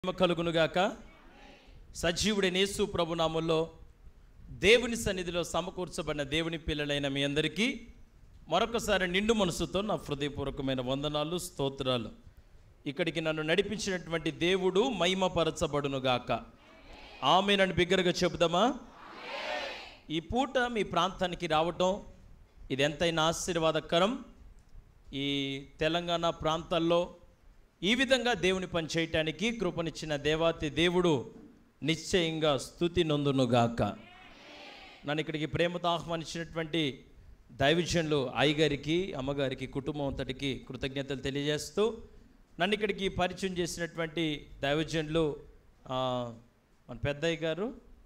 మహిమ కలుగునుగాక సజీవుడైన యేసు ప్రభునామంలో దేవుని సన్నిధిలో సమకూర్చబడిన దేవుని పిల్లలైన మీ అందరికీ మరొకసారి నిండు మనసుతో నా హృదయపూర్వకమైన వందనాలు స్తోత్రాలు ఇక్కడికి నన్ను నడిపించినటువంటి దేవుడు మహిమపరచబడునుగాక ఆమె నన్ను బిగ్గరగా చెబుదామా ఈ పూట మీ ప్రాంతానికి రావటం ఇది ఎంతైనా ఆశీర్వాదకరం ఈ తెలంగాణ ప్రాంతాల్లో ఈ విధంగా దేవుని పని చేయటానికి కృపనిచ్చిన దేవాతి దేవుడు నిశ్చయంగా స్థుతి నొందునుగాక నన్ను ఇక్కడికి ప్రేమతో ఆహ్వానించినటువంటి దైవజనులు అయ్యగారికి అమ్మగారికి కుటుంబం అంతటికి కృతజ్ఞతలు తెలియజేస్తూ నన్ను ఇక్కడికి పరిచయం చేసినటువంటి దైవజనులు ఆ, మన పెద్దయ్య గారు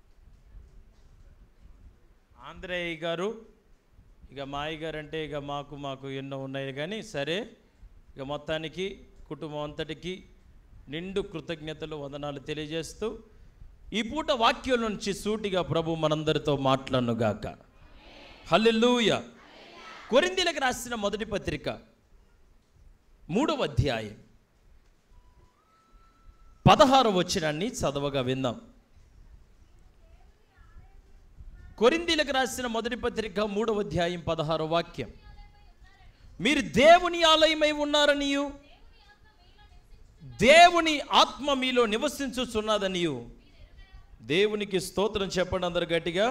ఆంధ్రయ్య గారు ఇక మా అయ్య గారు అంటే ఇక మాకు మాకు ఎన్నో ఉన్నాయి కానీ సరే ఇక మొత్తానికి కుటుంబం అంతటికి నిండు కృతజ్ఞతలు వందనాలు తెలియజేస్తూ ఈ పూట వాక్యం నుంచి సూటిగా ప్రభు మనందరితో మాట్లాడునుగాక హల్లెలూయ కొరిందీలకు రాసిన మొదటి పత్రిక మూడవ అధ్యాయం పదహారు వచ్చినాన్ని చదవగా విందాం కొరిందీలకు రాసిన మొదటి పత్రిక మూడవ అధ్యాయం పదహారో వాక్యం మీరు దేవుని ఆలయమై ఉన్నారనియు దేవుని ఆత్మ మీలో నివసించుచున్నదనియు దేవునికి స్తోత్రం చెప్పండి అందరు గట్టిగా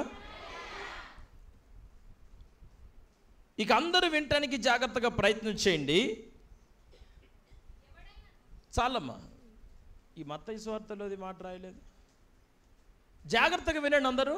ఇక అందరూ వినటానికి జాగ్రత్తగా ప్రయత్నం చేయండి చాలమ్మా ఈ మత్తయి స్వార్థలో ఇది మాట రాయలేదు జాగ్రత్తగా వినండి అందరూ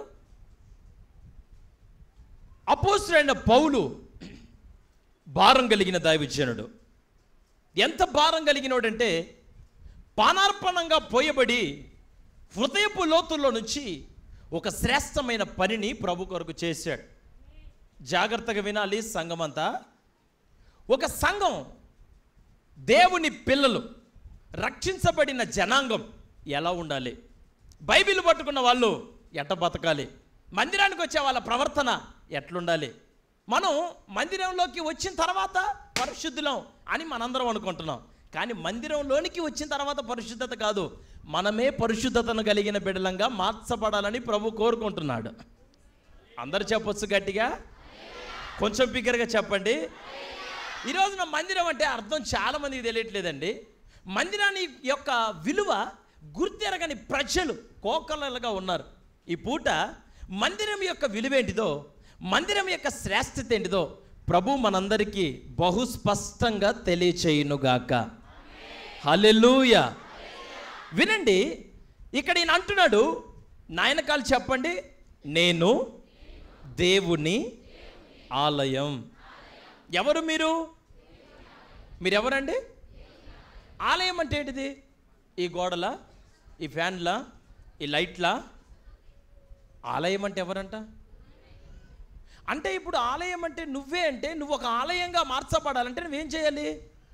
అపోసురైన పౌలు భారం కలిగిన దైవజనుడు ఎంత భారం కలిగినోడంటే పానార్పణంగా పోయబడి హృదయపు లోతుల్లో నుంచి ఒక శ్రేష్టమైన పనిని ప్రభు కొరకు చేశాడు జాగ్రత్తగా వినాలి సంఘమంతా ఒక సంఘం దేవుని పిల్లలు రక్షించబడిన జనాంగం ఎలా ఉండాలి బైబిల్ పట్టుకున్న వాళ్ళు ఎట్ట బతకాలి మందిరానికి వచ్చే వాళ్ళ ప్రవర్తన ఎట్లుండాలి మనం మందిరంలోకి వచ్చిన తర్వాత పరిశుద్ధులం అని మనందరం అనుకుంటున్నాం కానీ మందిరంలోనికి వచ్చిన తర్వాత పరిశుద్ధత కాదు మనమే పరిశుద్ధతను కలిగిన బిడలంగా మార్చబడాలని ప్రభు కోరుకుంటున్నాడు అందరు చెప్పొచ్చు గట్టిగా కొంచెం బిగ్గరగా చెప్పండి ఈ రోజున మందిరం అంటే అర్థం చాలా మందికి తెలియట్లేదండి మందిరాన్ని యొక్క విలువ గుర్తెరగని ప్రజలు కోకలలుగా ఉన్నారు ఈ పూట మందిరం యొక్క విలువేంటిదో మందిరం యొక్క శ్రేష్టత ఏంటిదో ప్రభు మనందరికీ బహు స్పష్టంగా తెలియచేయునుగాక హల్లెలూయ వినండి ఇక్కడ ఈయన అంటున్నాడు నాయనకాలు చెప్పండి నేను దేవుని ఆలయం ఎవరు మీరు మీరెవరండి ఆలయం అంటే ఏంటిది ఈ గోడల ఈ ఫ్యాన్లా ఈ లైట్లా ఆలయం అంటే ఎవరంట అంటే ఇప్పుడు ఆలయం అంటే నువ్వే అంటే నువ్వు ఒక ఆలయంగా మార్చబడాలంటే నువ్వేం చేయాలి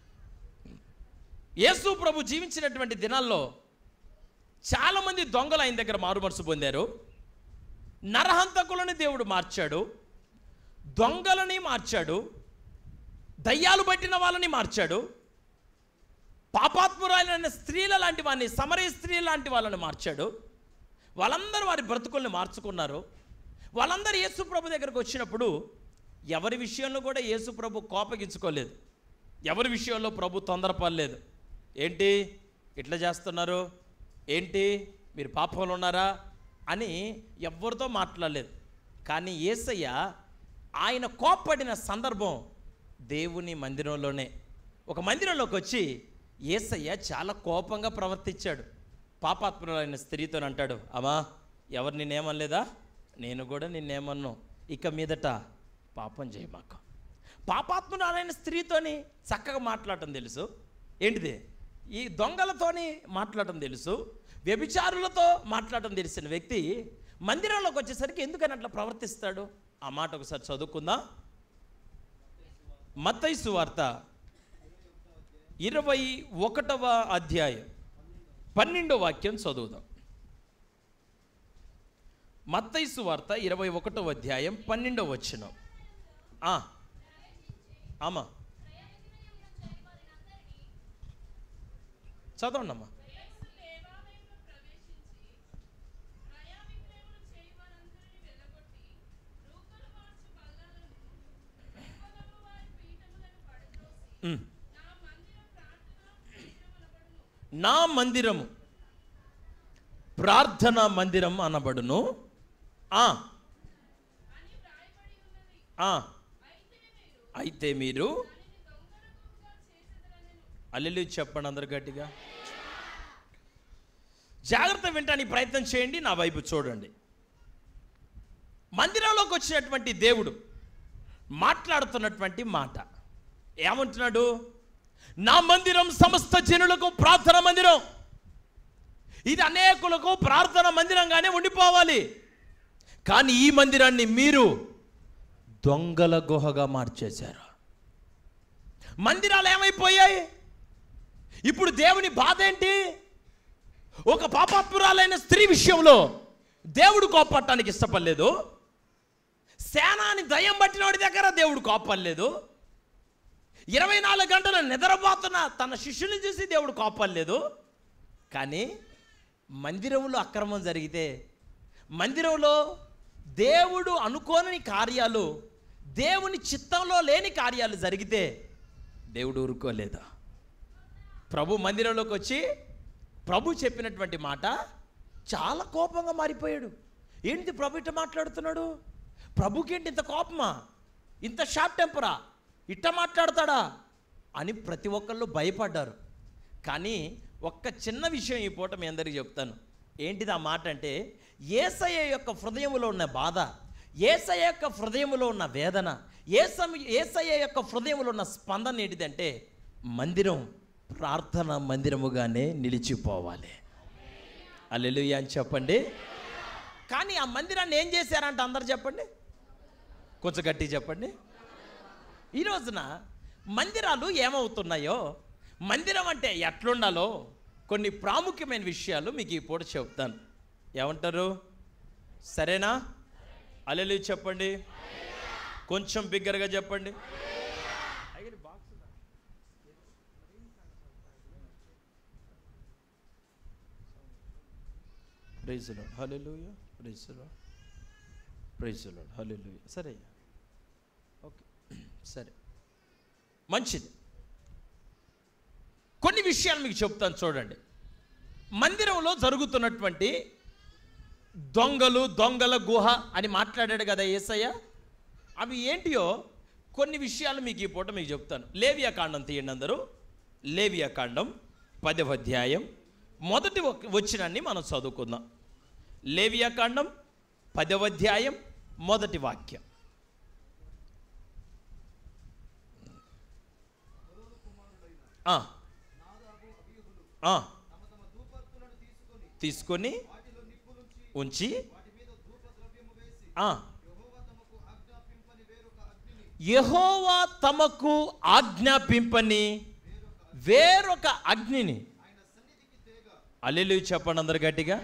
యేసు ప్రభు జీవించినటువంటి దినాల్లో చాలామంది దొంగలు ఆయన దగ్గర మారు మనసు పొందారు నరహంతకులని దేవుడు మార్చాడు దొంగలని మార్చాడు దయ్యాలు పట్టిన వాళ్ళని మార్చాడు పాపాత్మురాలైన స్త్రీల లాంటి వారిని సమరయ స్త్రీ లాంటి వాళ్ళని మార్చాడు వాళ్ళందరూ వారి బ్రతుకుల్ని మార్చుకున్నారు వాళ్ళందరూ యేసు ప్రభు దగ్గరకు వచ్చినప్పుడు ఎవరి విషయంలో కూడా యేసు ప్రభు కోపగించుకోలేదు ఎవరి విషయంలో ప్రభు తొందరపడలేదు ఏంటి ఇట్లా చేస్తున్నారు ఏంటి మీరు పాపంలో ఉన్నారా అని ఎవరితో మాట్లాడలేదు కానీ ఏసయ్య ఆయన కోప్పడిన సందర్భం దేవుని మందిరంలోనే ఒక మందిరంలోకి వచ్చి ఏసయ్య చాలా కోపంగా ప్రవర్తించాడు పాపాత్ములైన స్త్రీతో అంటాడు అమ్మా ఎవరు నిన్నేమనలేదా నేను కూడా నిన్నేమన్ను ఇక మీదట పాపం చేయమాక పాపాత్మురాలైన స్త్రీతోని చక్కగా మాట్లాడటం తెలుసు ఏంటిది ఈ దొంగలతోని మాట్లాడటం తెలుసు వ్యభిచారులతో మాట్లాడటం తెలిసిన వ్యక్తి మందిరంలోకి వచ్చేసరికి ఎందుకని అట్లా ప్రవర్తిస్తాడు ఆ మాట ఒకసారి చదువుకుందాం మత్తైసు వార్త ఇరవై ఒకటవ అధ్యాయం పన్నెండో వాక్యం చదువుదాం మత్తైసు వార్త ఇరవై ఒకటవ అధ్యాయం పన్నెండవ వచ్చిన ఆమా చదవండి అమ్మా ఉమ్. నా మందిరము ప్రార్థన మందిరం అనబడును ఆ. ఆ. అయితే మీరు అల్లెలు చెప్పండి అందరు గట్టిగా జాగ్రత్త వింటానికి ప్రయత్నం చేయండి నా వైపు చూడండి మందిరంలోకి వచ్చినటువంటి దేవుడు మాట్లాడుతున్నటువంటి మాట ఏమంటున్నాడు నా మందిరం సమస్త జనులకు ప్రార్థన మందిరం ఇది అనేకులకు ప్రార్థన మందిరంగానే ఉండిపోవాలి కానీ ఈ మందిరాన్ని మీరు దొంగల గుహగా మార్చేశారు మందిరాలు ఏమైపోయాయి ఇప్పుడు దేవుని బాధ ఏంటి ఒక పాపాత్మురాలైన స్త్రీ విషయంలో దేవుడు కోపడటానికి ఇష్టపడలేదు సేనాని దయ్యం పట్టిన వాడి దగ్గర దేవుడు కోపడలేదు ఇరవై నాలుగు గంటలు నిద్రపోతున్న తన శిష్యుని చూసి దేవుడు కోపడలేదు కానీ మందిరంలో అక్రమం జరిగితే మందిరంలో దేవుడు అనుకోని కార్యాలు దేవుని చిత్తంలో లేని కార్యాలు జరిగితే దేవుడు ఊరుకోలేదా ప్రభు మందిరంలోకి వచ్చి ప్రభు చెప్పినటువంటి మాట చాలా కోపంగా మారిపోయాడు ఏంటి ప్రభు ఇట్ట మాట్లాడుతున్నాడు ప్రభుకేంటి ఇంత కోపమా ఇంత షార్ట్ టెంపరా ఇట్ట మాట్లాడతాడా అని ప్రతి ఒక్కళ్ళు భయపడ్డారు కానీ ఒక్క చిన్న విషయం ఈ పూట మీ అందరికీ చెప్తాను ఏంటిది ఆ మాట అంటే ఏసయ్య యొక్క హృదయంలో ఉన్న బాధ ఏసయ్య యొక్క హృదయంలో ఉన్న వేదన ఏసమ ఏసయ్య యొక్క హృదయంలో ఉన్న స్పందన ఏంటిదంటే మందిరం ప్రార్థన మందిరముగానే నిలిచిపోవాలి అల్లెలుయ్య అని చెప్పండి కానీ ఆ మందిరాన్ని ఏం చేశారంట అందరు చెప్పండి కొంచెం గట్టి చెప్పండి ఈ రోజున మందిరాలు ఏమవుతున్నాయో మందిరం అంటే ఎట్లుండాలో కొన్ని ప్రాముఖ్యమైన విషయాలు మీకు ఈ పూట చెప్తాను ఏమంటారు సరేనా అల్లెలు చెప్పండి కొంచెం బిగ్గరగా చెప్పండి praise Lord hallelujah praise Lord praise Lord hallelujah సరే ఓకే సరే మంచిది కొన్ని విషయాలు మీకు చెప్తాను చూడండి మందిరంలో జరుగుతున్నటువంటి దొంగలు దొంగల గుహ అని మాట్లాడాడు కదా ఏసయ్య అవి ఏంటియో కొన్ని విషయాలు మీకు ఈ పూట మీకు చెప్తాను లేవియా కాండం తీయండి అందరూ లేవియా కాండం పదవ అధ్యాయం మొదటి ఒక- వచనాన్ని మనం చదువుకుందాం లేవియా కాండం పదవ అధ్యాయం మొదటి వాక్యం ఆ. ఆ. తీసుకొని ఉంచి ఆ. యెహోవా తమకు ఆజ్ఞాపింపని వేరొక అగ్నిని అల్లెలు చెప్పండి అందరు గట్టిగా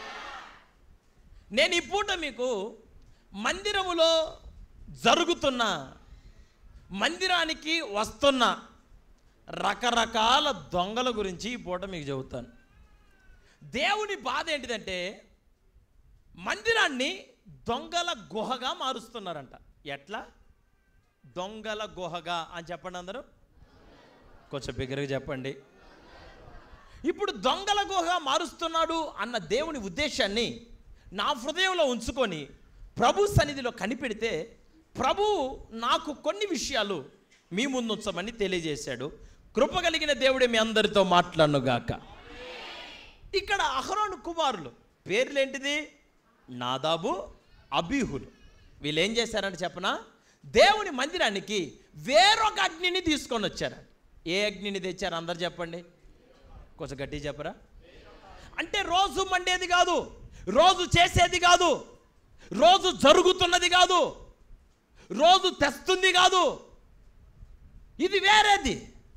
నేను ఈ పూట మీకు మందిరములో జరుగుతున్న మందిరానికి వస్తున్న రకరకాల దొంగల గురించి ఈ పూట మీకు చెబుతాను దేవుని బాధ ఏంటిదంటే మందిరాన్ని దొంగల గుహగా మారుస్తున్నారంట ఎట్లా దొంగల గుహగా అని చెప్పండి అందరూ కొంచెం బిగ్గరగా చెప్పండి ఇప్పుడు దొంగల గుహ మారుస్తున్నాడు అన్న దేవుని ఉద్దేశాన్ని నా హృదయంలో ఉంచుకొని ప్రభు సన్నిధిలో కనిపెడితే ప్రభు నాకు కొన్ని విషయాలు మీ ముందు ఉంచమని తెలియజేశాడు కృప కలిగిన దేవుడే మీ అందరితో మాట్లాడనుగాక ఇక్కడ అహరోను కుమారులు పేర్లేంటిది నాదాబు అబీహులు వీళ్ళు ఏం చేశారంటే చెప్పనా దేవుని మందిరానికి వేరొక అగ్నిని తీసుకొని వచ్చారు ఏ అగ్నిని తెచ్చారు అందరు చెప్పండి కొంచెం గట్టిగా చెప్పరా అంటే రోజు మండేది కాదు రోజు చేసేది కాదు రోజు జరుగుతున్నది కాదు రోజు తెస్తుంది కాదు ఇది వేరేది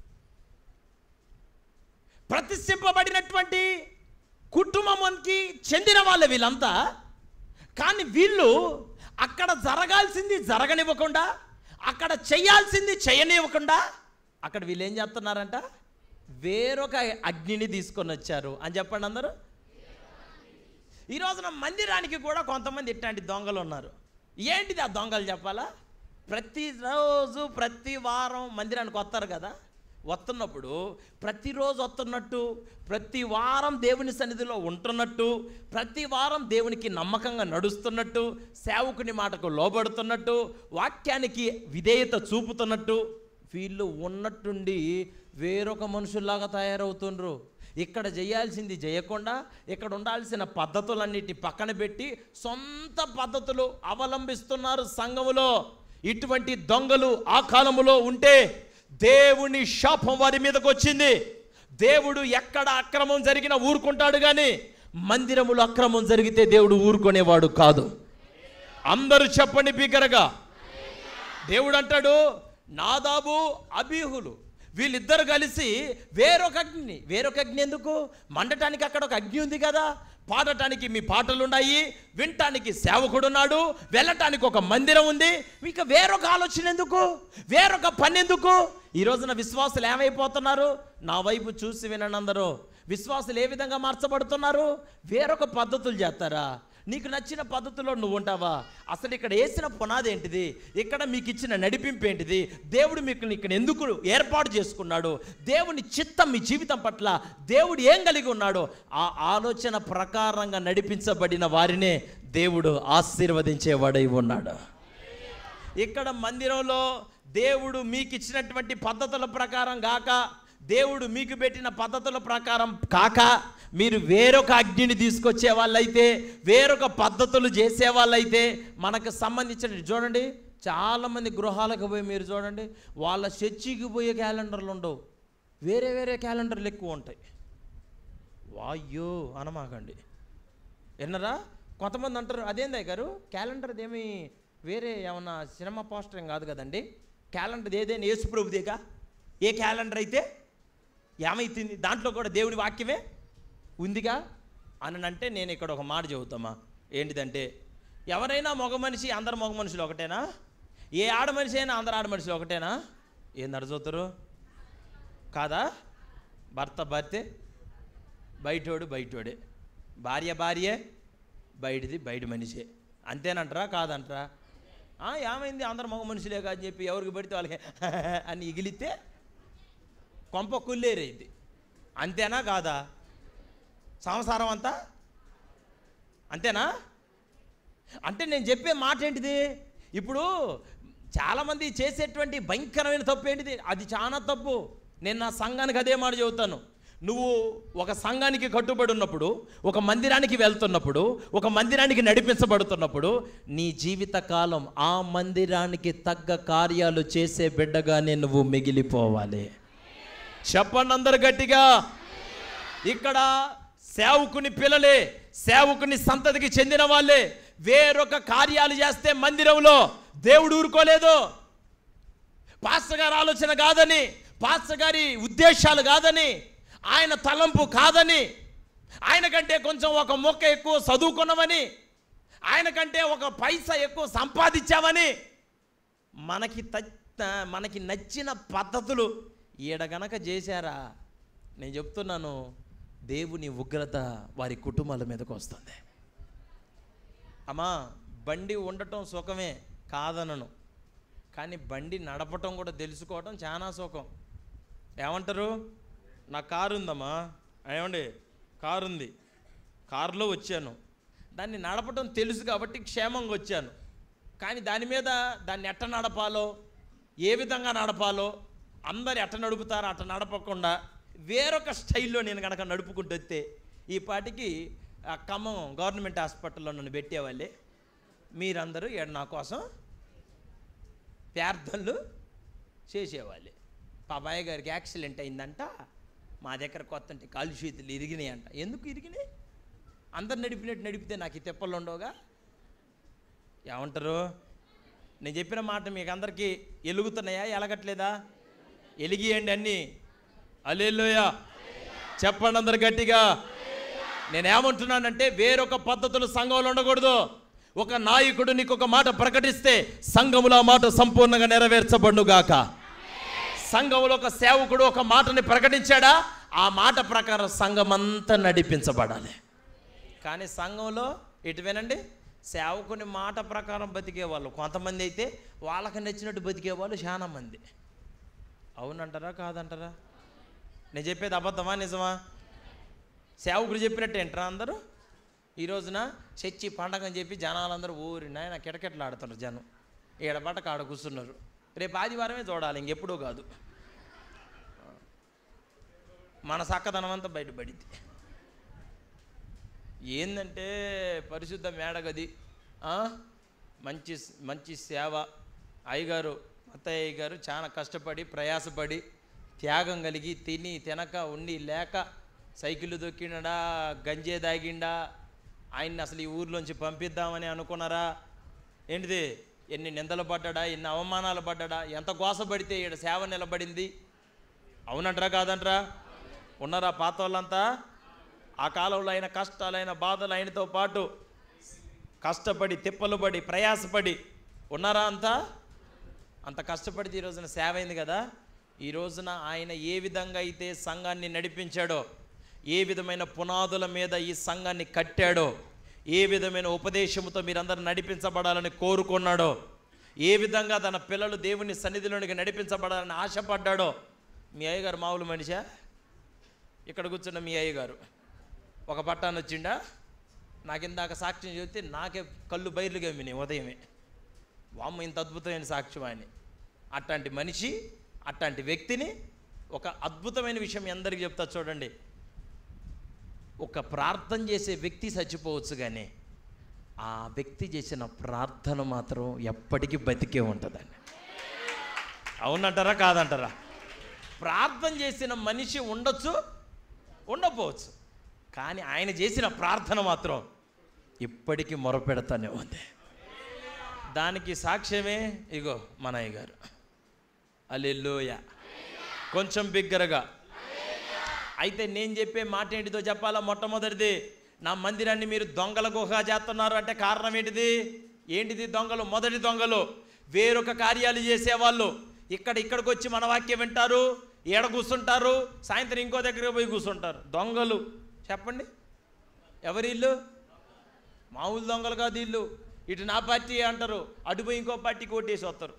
ప్రతిష్ఠింపబడినటువంటి కుటుంబానికి చెందిన వాళ్ళే వీళ్ళంతా కానీ వీళ్ళు అక్కడ జరగాల్సింది జరగనివ్వకుండా అక్కడ చేయాల్సింది చేయనివ్వకుండా అక్కడ వీళ్ళు ఏం చేస్తున్నారంట వేరొక అగ్నిని తీసుకొని వచ్చారు అని చెప్పండి అందరూ ఈ రోజున మందిరానికి కూడా కొంతమంది ఇట్లాంటి దొంగలు ఉన్నారు ఏంటిది ఆ దొంగలు చెప్పాలా ప్రతిరోజు ప్రతి వారం మందిరానికి వస్తారు కదా వస్తున్నప్పుడు ప్రతిరోజు వస్తున్నట్టు ప్రతి వారం దేవుని సన్నిధిలో ఉంటున్నట్టు ప్రతి వారం దేవునికి నమ్మకంగా నడుస్తున్నట్టు సేవకుని మాటకు లోబడుతున్నట్టు వాక్యానికి విధేయత చూపుతున్నట్టు వీళ్ళు ఉన్నట్టుండి వేరొక మనుషుల్లాగా తయారవుతుండ్రు ఇక్కడ చేయాల్సింది చేయకుండా ఇక్కడ ఉండాల్సిన పద్ధతులన్నిటి పక్కన పెట్టి సొంత పద్ధతులు అవలంబిస్తున్నారు సంఘములో ఇటువంటి దొంగలు ఆ కాలములో ఉంటే దేవుని శాపం వారి మీదకి వచ్చింది దేవుడు ఎక్కడ అక్రమం జరిగినా ఊరుకుంటాడు కానీ మందిరములో అక్రమం జరిగితే దేవుడు ఊరుకునేవాడు కాదు అందరూ చెప్పండి బిగ్గరగా దేవుడు అంటాడు నాదాబు అబీహులు వీళ్ళిద్దరు కలిసి వేరొక అగ్ని వేరొక అగ్ని ఎందుకు మండటానికి అక్కడ ఒక అగ్ని ఉంది కదా పాడటానికి మీ పాటలు ఉన్నాయి వినటానికి సేవకుడు ఉన్నాడు వెళ్ళటానికి ఒక మందిరం ఉంది ఇక వేరొక ఆలోచన ఎందుకు వేరొక పని ఎందుకు ఈ రోజున విశ్వాసులు ఏమైపోతున్నారు నా వైపు చూసి వినండి అందరూ విశ్వాసులు ఏ విధంగా మార్చబడుతున్నారు వేరొక పద్ధతులు చేస్తారా నీకు నచ్చిన పద్ధతిలో నువ్వు ఉంటావా అసలు ఇక్కడ వేసిన పునాది ఏంటిది ఇక్కడ మీకు ఇచ్చిన నడిపింపు ఏంటిది దేవుడు మీకు ఇక్కడ ఎందుకు ఏర్పాటు చేసుకున్నాడు దేవుని చిత్తం మీ జీవితం పట్ల దేవుడు ఏం కలిగి ఉన్నాడో ఆ ఆలోచన ప్రకారంగా నడిపించబడిన వారినే దేవుడు ఆశీర్వదించేవాడై ఉన్నాడు ఇక్కడ మందిరంలో దేవుడు మీకు ఇచ్చినటువంటి పద్ధతుల ప్రకారం కాక దేవుడు మీకు పెట్టిన పద్ధతుల ప్రకారం కాక మీరు వేరొక అగ్నిని తీసుకొచ్చే వాళ్ళైతే వేరొక పద్ధతులు చేసే వాళ్ళైతే మనకు సంబంధించిన చూడండి చాలామంది గృహాలకు పోయి మీరు చూడండి వాళ్ళ చర్చికి పోయే క్యాలెండర్లు ఉండవు వేరే వేరే క్యాలెండర్లు ఎక్కువ ఉంటాయి వాయ్యో అనమాకండి విన్నరా కొంతమంది అంటారు అదేందా గారు క్యాలెండర్ ఏమి వేరే ఏమన్నా సినిమా పోస్టర్ ఏం కాదు కదండి క్యాలెండర్ ఏదైనా యేసుప్రభుదేగా ఏ క్యాలెండర్ అయితే ఏమైతుంది దాంట్లో కూడా దేవుడి వాక్యమే ఉందిగా అని అంటే నేను ఇక్కడ ఒక మాట చెబుతామా ఏంటిదంటే ఎవరైనా మగ మనిషి అందరు మగ మనుషులు ఒకటేనా ఏ ఆడ మనిషి అయినా అందరు ఆడ మనుషులు ఒకటేనా ఏం నడుచుతారు కాదా భర్త భర్తే బయటోడు బయటోడే భార్య భార్యే బయటిది బయట మనిషే అంతేనంటారా కాదంటారా ఆ, ఏమైంది అందరు మగ మనుషులే కాదని చెప్పి ఎవరికి పడితే వాళ్ళకి అని ఇగిలితే కొంప కుల్లేరేది అంతేనా కాదా సంసారం అంతా అంతేనా అంటే నేను చెప్పే మాట ఏంటిది ఇప్పుడు చాలామంది చేసేటువంటి భయంకరమైన తప్పు ఏంటిది అది చాలా తప్పు నేను నా సంఘానికి అదే మాట చెబుతాను నువ్వు ఒక సంఘానికి కట్టుబడి ఉన్నప్పుడు ఒక మందిరానికి వెళ్తున్నప్పుడు ఒక మందిరానికి నడిపించబడుతున్నప్పుడు నీ జీవిత కాలం ఆ మందిరానికి తగ్గ కార్యాలు చేసే బిడ్డగానే నువ్వు మిగిలిపోవాలి చెప్పండి అందరు గట్టిగా ఇక్కడ సేవకుని పిల్లలే సేవకుని సంతతికి చెందిన వాళ్ళే వేరొక కార్యాలు చేస్తే మందిరంలో దేవుడు ఊరుకోలేదు పాస్టర్ గారి ఆలోచన కాదని పాస్టర్ గారి ఉద్దేశాలు కాదని ఆయన తలంపు కాదని ఆయన కంటే కొంచెం ఒక మొక్క ఎక్కువ చదువుకున్నామని ఆయన కంటే ఒక పైసా ఎక్కువ సంపాదించామని మనకి త మనకి నచ్చిన పద్ధతులు ఈడ గనక చేశారా నేను చెప్తున్నాను దేవుని ఉగ్రత వారి కుటుంబాల మీదకి వస్తుంది అమ్మా బండి ఉండటం సుఖమే కాదనను కానీ బండి నడపటం కూడా తెలుసుకోవటం చాలా సుఖం ఏమంటారు నా కారు ఉందమ్మా ఏమండి కారు ఉంది కారులో వచ్చాను దాన్ని నడపటం తెలుసు కాబట్టి క్షేమంగా వచ్చాను కానీ దాని మీద దాన్ని ఎట్ట నడపాలో ఏ విధంగా నడపాలో అందరు ఎట్ట నడుపుతారో అట్ట నడపకుండా వేరొక స్టైల్లో నేను కనుక నడుపుకుంటూ వస్తే ఈ పాటికి ఆ ఖమ్మం గవర్నమెంట్ హాస్పిటల్లో నన్ను పెట్టేవాళ్ళే మీరందరూ ఈడ నా కోసం ప్రార్థనలు చేసేవాళ్ళే పాపాయ గారికి యాక్సిడెంట్ అయిందంట మా దగ్గర కొత్త కాలు చేతులు ఇరిగినాయి అంట ఎందుకు ఇరిగినాయి అందరు నడిపినట్టు నడిపితే నాకు ఈ తెప్పలు ఉండవుగా ఏమంటారు నేను చెప్పిన మాట మీకు అందరికీ ఎలుగుతున్నాయా ఎలగట్లేదా ఎలిగియండి అన్నీ అల్లెల్లోయ చెప్పండి అందరు గట్టిగా నేనేమంటున్నానంటే వేరొక పద్ధతులు సంఘంలో ఉండకూడదు ఒక నాయకుడు నీకు ఒక మాట ప్రకటిస్తే సంఘములో ఆ మాట సంపూర్ణంగా నెరవేర్చబడుగాక సంఘంలో ఒక సేవకుడు ఒక మాటని ప్రకటించాడా ఆ మాట ప్రకారం సంఘం అంతా నడిపించబడాలి కానీ సంఘంలో ఇటు వినండి సేవకుని మాట ప్రకారం బతికే వాళ్ళు కొంతమంది అయితే వాళ్ళకి నచ్చినట్టు బతికే వాళ్ళు చాలా మంది అవునంటారా కాదంటారా నేను చెప్పేది అబద్ధమా నిజమా సేవకుడు చెప్పినట్టు ఏంటరా అందరూ ఈ రోజున చర్చి పండగ అని చెప్పి జనాలందరూ ఊరి నాయన కిటకిటలు ఆడుతున్నారు జనం ఏడపాట కాడ కూర్చున్నారు రేపు ఆదివారమే చూడాలి ఇంకెప్పుడూ కాదు మన సక్కదనం అంతా బయటపడింది ఏందంటే పరిశుద్ధ మేడగది ఆ? మంచి మంచి సేవ అయ్యగారు అత్తయ్య గారు చాలా కష్టపడి ప్రయాసపడి త్యాగం కలిగి తిని తినక ఉండి లేక సైకిల్ దొక్కిండా గంజే దాగిండా ఆయన్ని అసలు ఈ ఊర్లోంచి పంపిద్దామని అనుకున్నారా ఏంటిది ఎన్ని నిందలు పడ్డాడా ఎన్ని అవమానాలు పడ్డాడా ఎంత గోసపడితే ఈడ సేవ నిలబడింది అవునంటారా కాదంటారా ఉన్నారా పాత వాళ్ళంతా ఆ కాలంలో అయిన కష్టాలైన బాధలు ఆయనతో పాటు కష్టపడి తిప్పలు పడి ప్రయాసపడి ఉన్నారా అంతా అంత కష్టపడితే ఈ రోజున సేవ అయింది కదా ఈ రోజున ఆయన ఏ విధంగా అయితే సంఘాన్ని నడిపించాడో ఏ విధమైన పునాదుల మీద ఈ సంఘాన్ని కట్టాడో ఏ విధమైన ఉపదేశముతో మీరందరూ నడిపించబడాలని కోరుకున్నాడో ఏ విధంగా తన పిల్లలు దేవుని సన్నిధిలోనికి నడిపించబడాలని ఆశపడ్డాడో మీ అయ్యగారు మామూలు మనిషా ఇక్కడ కూర్చున్న మీ అయ్యగారు ఒక పట్టాన్ని వచ్చిండా నాకు ఇందాక సాక్ష్యం చెబితే నాకే కళ్ళు బయలుగా విని ఉదయమే వామ్మ ఇంత అద్భుతమైన సాక్ష్యం ఆయన అట్లాంటి మనిషి అట్లాంటి వ్యక్తిని ఒక అద్భుతమైన విషయం మీ అందరికీ చెప్తా చూడండి ఒక ప్రార్థన చేసే వ్యక్తి చచ్చిపోవచ్చు కానీ ఆ వ్యక్తి చేసిన ప్రార్థన మాత్రం ఎప్పటికీ బతికే ఉంటుందండి అవునంటారా కాదంటారా ప్రార్థన చేసిన మనిషి ఉండొచ్చు ఉండకపోవచ్చు కానీ ఆయన చేసిన ప్రార్థన మాత్రం ఇప్పటికీ మొరపెడతానే ఉంది దానికి సాక్ష్యమే ఇగో మనయ్య గారు అల్లెల్లోయ కొంచెం బిగ్గరగా అయితే నేను చెప్పే మాట ఏంటిదో చెప్పాలా మొట్టమొదటిది నా మందిరాన్ని మీరు దొంగల గుహ చేస్తున్నారు అంటే కారణం ఏంటిది ఏంటిది దొంగలు మొదటి దొంగలు వేరొక కార్యాలు చేసేవాళ్ళు ఇక్కడ ఇక్కడికి వచ్చి మన వాక్యం వింటారు ఏడ కూర్చుంటారు సాయంత్రం ఇంకో దగ్గర పోయి కూర్చుంటారు దొంగలు చెప్పండి ఎవరి ఇల్లు మామూలు దొంగలు కాదు ఇల్లు ఇటు నా పార్టీ అంటారు అటు పోయి ఇంకో పార్టీకి ఓటేసి వస్తారు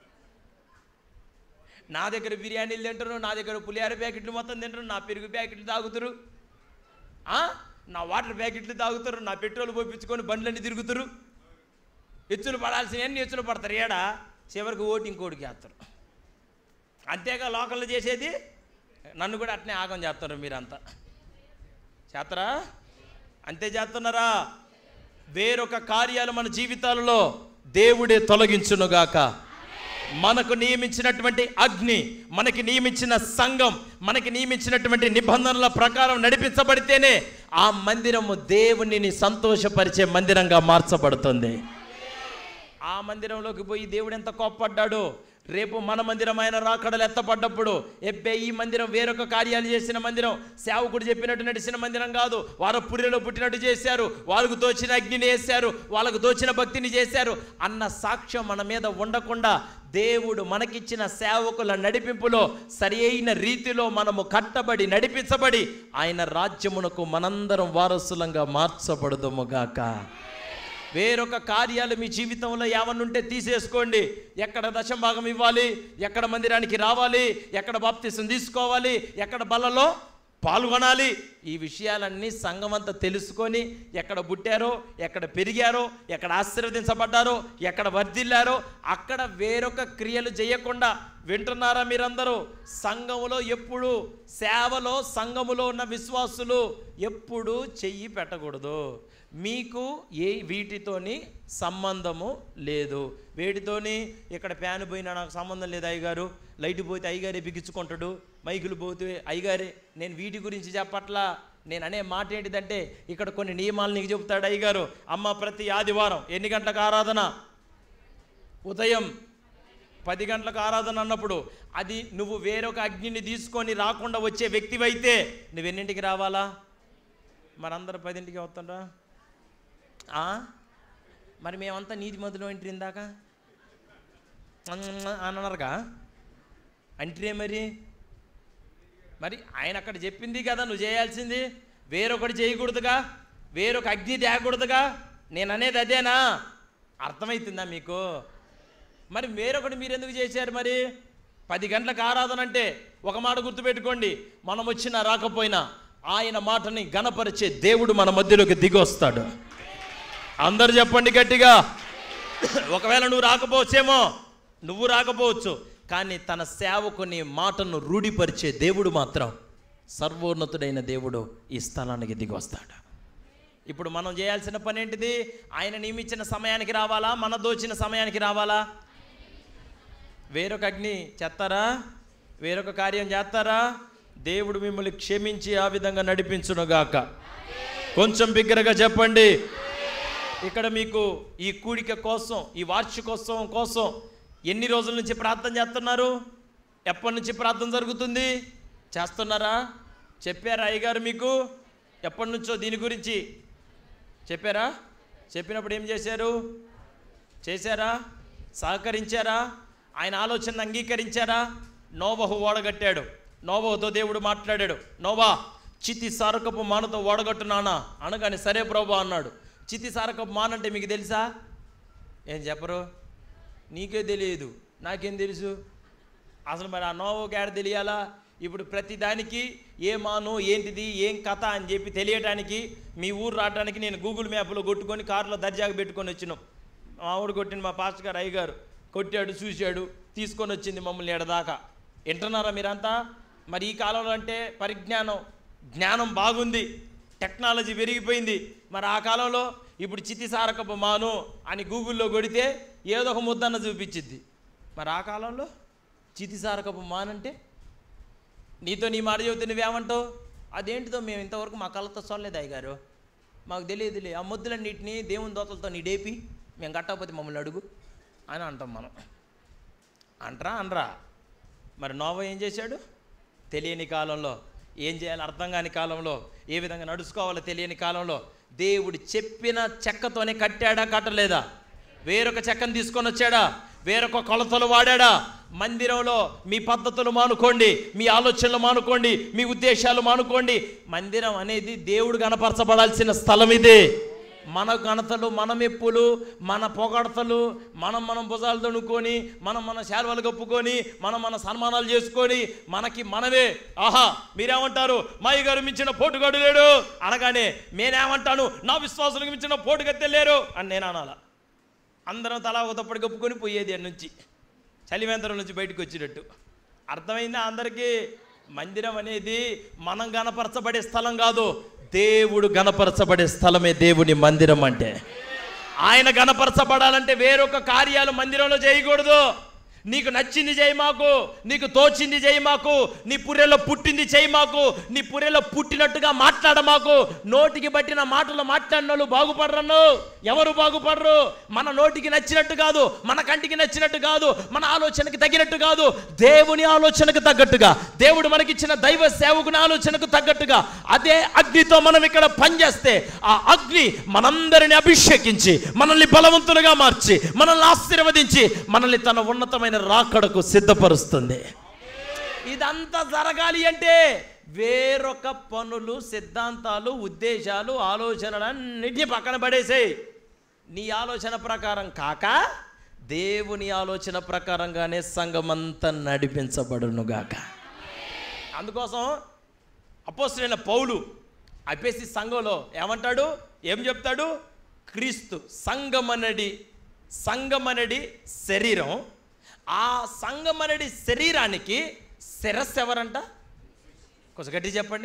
నా దగ్గర బిర్యానీలు తింటారు నా దగ్గర పులిహార ప్యాకెట్లు మొత్తం తింటారు నా పెరుగు ప్యాకెట్లు తాగుతారు ఆ? నా వాటర్ ప్యాకెట్లు తాగుతారు నా పెట్రోల్ పోయించుకొని బండ్లన్నీ తిరుగుతారు ఎచ్చులు పడాల్సిన అన్ని ఎచ్చులు పడతారు ఏడా చివరికి ఓటు ఇంకోటికి వేస్తారు అంతేగా లోకల్లో చేసేది నన్ను కూడా అట్నే ఆగం చేస్తారు మీరంతా చేస్తారా అంతే చేస్తున్నారా వేరొక కార్యాలు మన జీవితాలలో దేవుడే తొలగించునుగాక మనకు నియమించినటువంటి అగ్ని మనకి నియమించిన సంఘం మనకి నియమించినటువంటి నిబంధనల ప్రకారం నడిపించబడితేనే ఆ మందిరము దేవునిని సంతోషపరిచే మందిరంగా మార్చబడుతుంది ఆ మందిరంలోకి పోయి దేవుడు ఎంత కోప్పడ్డాడో రేపు మన మందిరం ఆయన రాకడలు ఎత్తపడ్డప్పుడు ఎబ్బే ఈ మందిరం వేరొక కార్యాలు చేసిన మందిరం సేవకుడు చెప్పినట్టు నడిచిన మందిరం కాదు వారు పురిలో పుట్టినట్టు చేశారు వాళ్ళకు దోచిన అగ్నిని వేశారు వాళ్ళకు దోచిన భక్తిని చేశారు అన్న సాక్ష్యం మన మీద ఉండకుండా దేవుడు మనకిచ్చిన సేవకుల నడిపింపులో సరి అయిన రీతిలో మనము కట్టబడి నడిపించబడి ఆయన రాజ్యమునకు మనందరం వారసులంగా మార్చబడదుముగాక వేరొక కార్యాలు మీ జీవితంలో ఏమన్నుంటే తీసేసుకోండి ఎక్కడ దశభాగం ఇవ్వాలి ఎక్కడ మందిరానికి రావాలి ఎక్కడ బాప్తిసం తీసుకోవాలి ఎక్కడ బలలో పాల్గొనాలి ఈ విషయాలన్నీ సంఘం అంతా తెలుసుకొని ఎక్కడ పుట్టారో ఎక్కడ పెరిగారో ఎక్కడ ఆశీర్వదించబడ్డారో ఎక్కడ వర్ధిల్లారో అక్కడ వేరొక క్రియలు చేయకుండా వింటున్నారా మీరందరూ సంఘములో ఎప్పుడు సేవలో సంఘములో ఉన్న విశ్వాసులు ఎప్పుడు చెయ్యి పెట్టకూడదు మీకు ఏ వీటితోని సంబంధము లేదు వేటితోని ఇక్కడ ఫ్యాన్ పోయినా నాకు సంబంధం లేదు అయ్యగారు లైట్ పోతే అయ్యగారే బిగించుకుంటాడు మైకులు పోతే అయ్యగారే నేను వీటి గురించి చెప్పట్లా నేను అనే మాట ఏంటిదంటే ఇక్కడ కొన్ని నియమాలు నీకు చెబుతాడు అయ్యగారు అమ్మ ప్రతి ఆదివారం ఎన్ని గంటలకు ఆరాధన ఉదయం పది గంటలకు ఆరాధన అన్నప్పుడు అది నువ్వు వేరొక అగ్నిని తీసుకొని రాకుండా వచ్చే వ్యక్తివైతే నువ్వెన్నింటికి రావాలా మనందరూ పదింటికి వస్తుండ్రా ఆ? మరి మేమంతా నీతి మధులో ఎంట్రీ ఇందాక అని అన్నారుగా అంట్రే మరి మరి ఆయన అక్కడ చెప్పింది కదా నువ్వు చేయాల్సింది వేరొకటి చేయకూడదుగా వేరొక అగ్ని తేకూడదుగా నేను అనేది అదేనా అర్థమవుతుందా మీకు మరి వేరొకటి మీరు ఎందుకు చేశారు మరి పది గంటలకు ఆరాధన అంటే ఒక మాట గుర్తుపెట్టుకోండి మనం వచ్చినా రాకపోయినా ఆయన మాటని గణపరిచే దేవుడు మన మధ్యలోకి దిగొస్తాడు అందరు చెప్పండి గట్టిగా ఒకవేళ నువ్వు రాకపోవచ్చేమో నువ్వు రాకపోవచ్చు కానీ తన సేవకుని మాటను రూఢిపరిచే దేవుడు మాత్రం సర్వోన్నతుడైన దేవుడు ఈ స్థలానికి దిగి వస్తాడు ఇప్పుడు మనం చేయాల్సిన పని ఏంటిది ఆయన నియమించిన సమయానికి రావాలా మన దోచిన సమయానికి రావాలా వేరొక అగ్ని చేస్తారా వేరొక కార్యం చేస్తారా దేవుడు మిమ్మల్ని క్షమించి ఆ విధంగా నడిపించునుగాక కొంచెం బిగ్గరగా చెప్పండి ఇక్కడ మీకు ఈ కూడిక కోసం ఈ వార్షికోత్సవం కోసం ఎన్ని రోజుల నుంచి ప్రార్థన చేస్తున్నారు ఎప్పటి నుంచి ప్రార్థన జరుగుతుంది చేస్తున్నారా చెప్పారా అయ్యగారు మీకు ఎప్పటి నుంచో దీని గురించి చెప్పారా చెప్పినప్పుడు ఏం చేశారు చేశారా సహకరించారా ఆయన ఆలోచన అంగీకరించారా నోవహు ఓడగట్టాడు నోవహుతో దేవుడు మాట్లాడాడు నోవా చితి సారకపు మానతో ఓడగట్టు నానా అనగానే సరే ప్రభు అన్నాడు చితి సారకపు మాన అంటే మీకు తెలుసా ఏం చెప్పరు నీకే తెలియదు నాకేం తెలుసు అసలు మరి ఆ నోవోకి ఆడ తెలియాలా ఇప్పుడు ప్రతి దానికి ఏ మాను ఏంటిది ఏం కథ అని చెప్పి తెలియటానికి మీ ఊరు రావడానికి నేను గూగుల్ మ్యాప్లో కొట్టుకొని కారులో దర్జాగా పెట్టుకొని వచ్చినాం మా ఊడు కొట్టిన మా పాస్టర్ గారు అయ్యగారు కొట్టాడు చూశాడు తీసుకొని వచ్చింది మమ్మల్ని ఎడదాకా వింటున్నారా మీరంతా మరి ఈ కాలంలో అంటే పరిజ్ఞానం జ్ఞానం బాగుంది టెక్నాలజీ పెరిగిపోయింది మరి ఆ కాలంలో ఇప్పుడు చితిసారకపు మాను అని గూగుల్లో కొడితే ఏదో ఒక ముద్దన్న చూపించిద్ది మరి ఆ కాలంలో చితిసారకపు మానంటే నీతో నీ మాట చెబితే నువ్వేమంటావు అదేంటిదో మేము ఇంతవరకు మా కళ్ళతో చూడలేదు అయ్యగారు మాకు తెలియదులే ఆ ముద్దులన్నింటినీ దేవుని దోతలతో నీడేపి మేము కట్టకపోతే మమ్మల్ని అడుగు అని అంటాం మనం అంటరా అనరా మరి నోవా ఏం చేశాడు తెలియని కాలంలో ఏం చేయాలి అర్థం కాని కాలంలో ఏ విధంగా నడుచుకోవాలో తెలియని కాలంలో దేవుడు చెప్పిన చెక్కతోనే కట్టాడా కట్టలేదా వేరొక చెక్కను తీసుకొని వచ్చాడా వేరొక కొలతలు వాడాడా మందిరంలో మీ పద్ధతులు మానుకోండి మీ ఆలోచనలు మానుకోండి మీ ఉద్దేశాలు మానుకోండి మందిరం అనేది దేవుడు కనపరచబడాల్సిన స్థలం ఇది మన ఘనతలు మన మెప్పులు మన పొగడతలు మనం మనం భుజాలు తణుకొని మనం మన శాల్వలు కప్పుకొని మనం మన సన్మానాలు చేసుకొని మనకి మనమే ఆహా మీరేమంటారు మాయ గారు మించిన పోటుగాడు లేడు అనగానే నేనేమంటాను నా విశ్వాసులకు మించిన పోటుగత్తె లేరు అని నేను అనాల అందరం తలా ఒక తప్పటి కప్పుకొని పోయేది అని నుంచి చలివేంతరం నుంచి బయటకు వచ్చినట్టు అర్థమైందా అందరికీ మందిరం అనేది మనం గనపరచబడే స్థలం కాదు దేవుడు గనపరచబడే స్థలమే దేవుని మందిరం అంటే ఆయన గనపరచబడాలంటే వేరొక కార్యాలు మందిరంలో చేయకూడదు నీకు నచ్చింది చేయి మాకు నీకు తోచింది చేయి మాకు నీ పుర్రెలో పుట్టింది చేయి మాకు నీ పుర్రెలో పుట్టినట్టుగా మాట్లాడ మాకు నోటికి పట్టిన మాటలు మాట్లాడిన వాళ్ళు బాగుపడరను ఎవరు బాగుపడరు మన నోటికి నచ్చినట్టు కాదు మన కంటికి నచ్చినట్టు కాదు మన ఆలోచనకి తగినట్టు కాదు దేవుని ఆలోచనకు తగ్గట్టుగా దేవుడు మనకిచ్చిన దైవ సేవకుని ఆలోచనకు తగ్గట్టుగా అదే అగ్నితో మనం ఇక్కడ పనిచేస్తే ఆ అగ్ని మనందరిని అభిషేకించి మనల్ని బలవంతులుగా మార్చి మనల్ని ఆశీర్వదించి మనల్ని తన ఉన్నతమైన రాకడకు సిద్ధపరుస్తుంది ఇదంతా జరగాలి అంటే వేరొక పనులు సిద్ధాంతాలు ఉద్దేశాలు ఆలోచనలు అన్నిటినీ పక్కన పడేసేయి నీ ఆలోచన ప్రకారం కాక దేవుని ఆలోచన ప్రకారంగానే సంఘమంతా నడిపించబడునుగాక అందుకోసం అపోస్తులైన పౌలు అపేసి సంఘంలో ఏమంటాడు ఏం చెప్తాడు క్రీస్తు సంగమనడి సంగమనడి శరీరం ఆ సంగమనడి శరీరానికి శిరస్సు ఎవరంట కొంచెం గట్టి చెప్పండి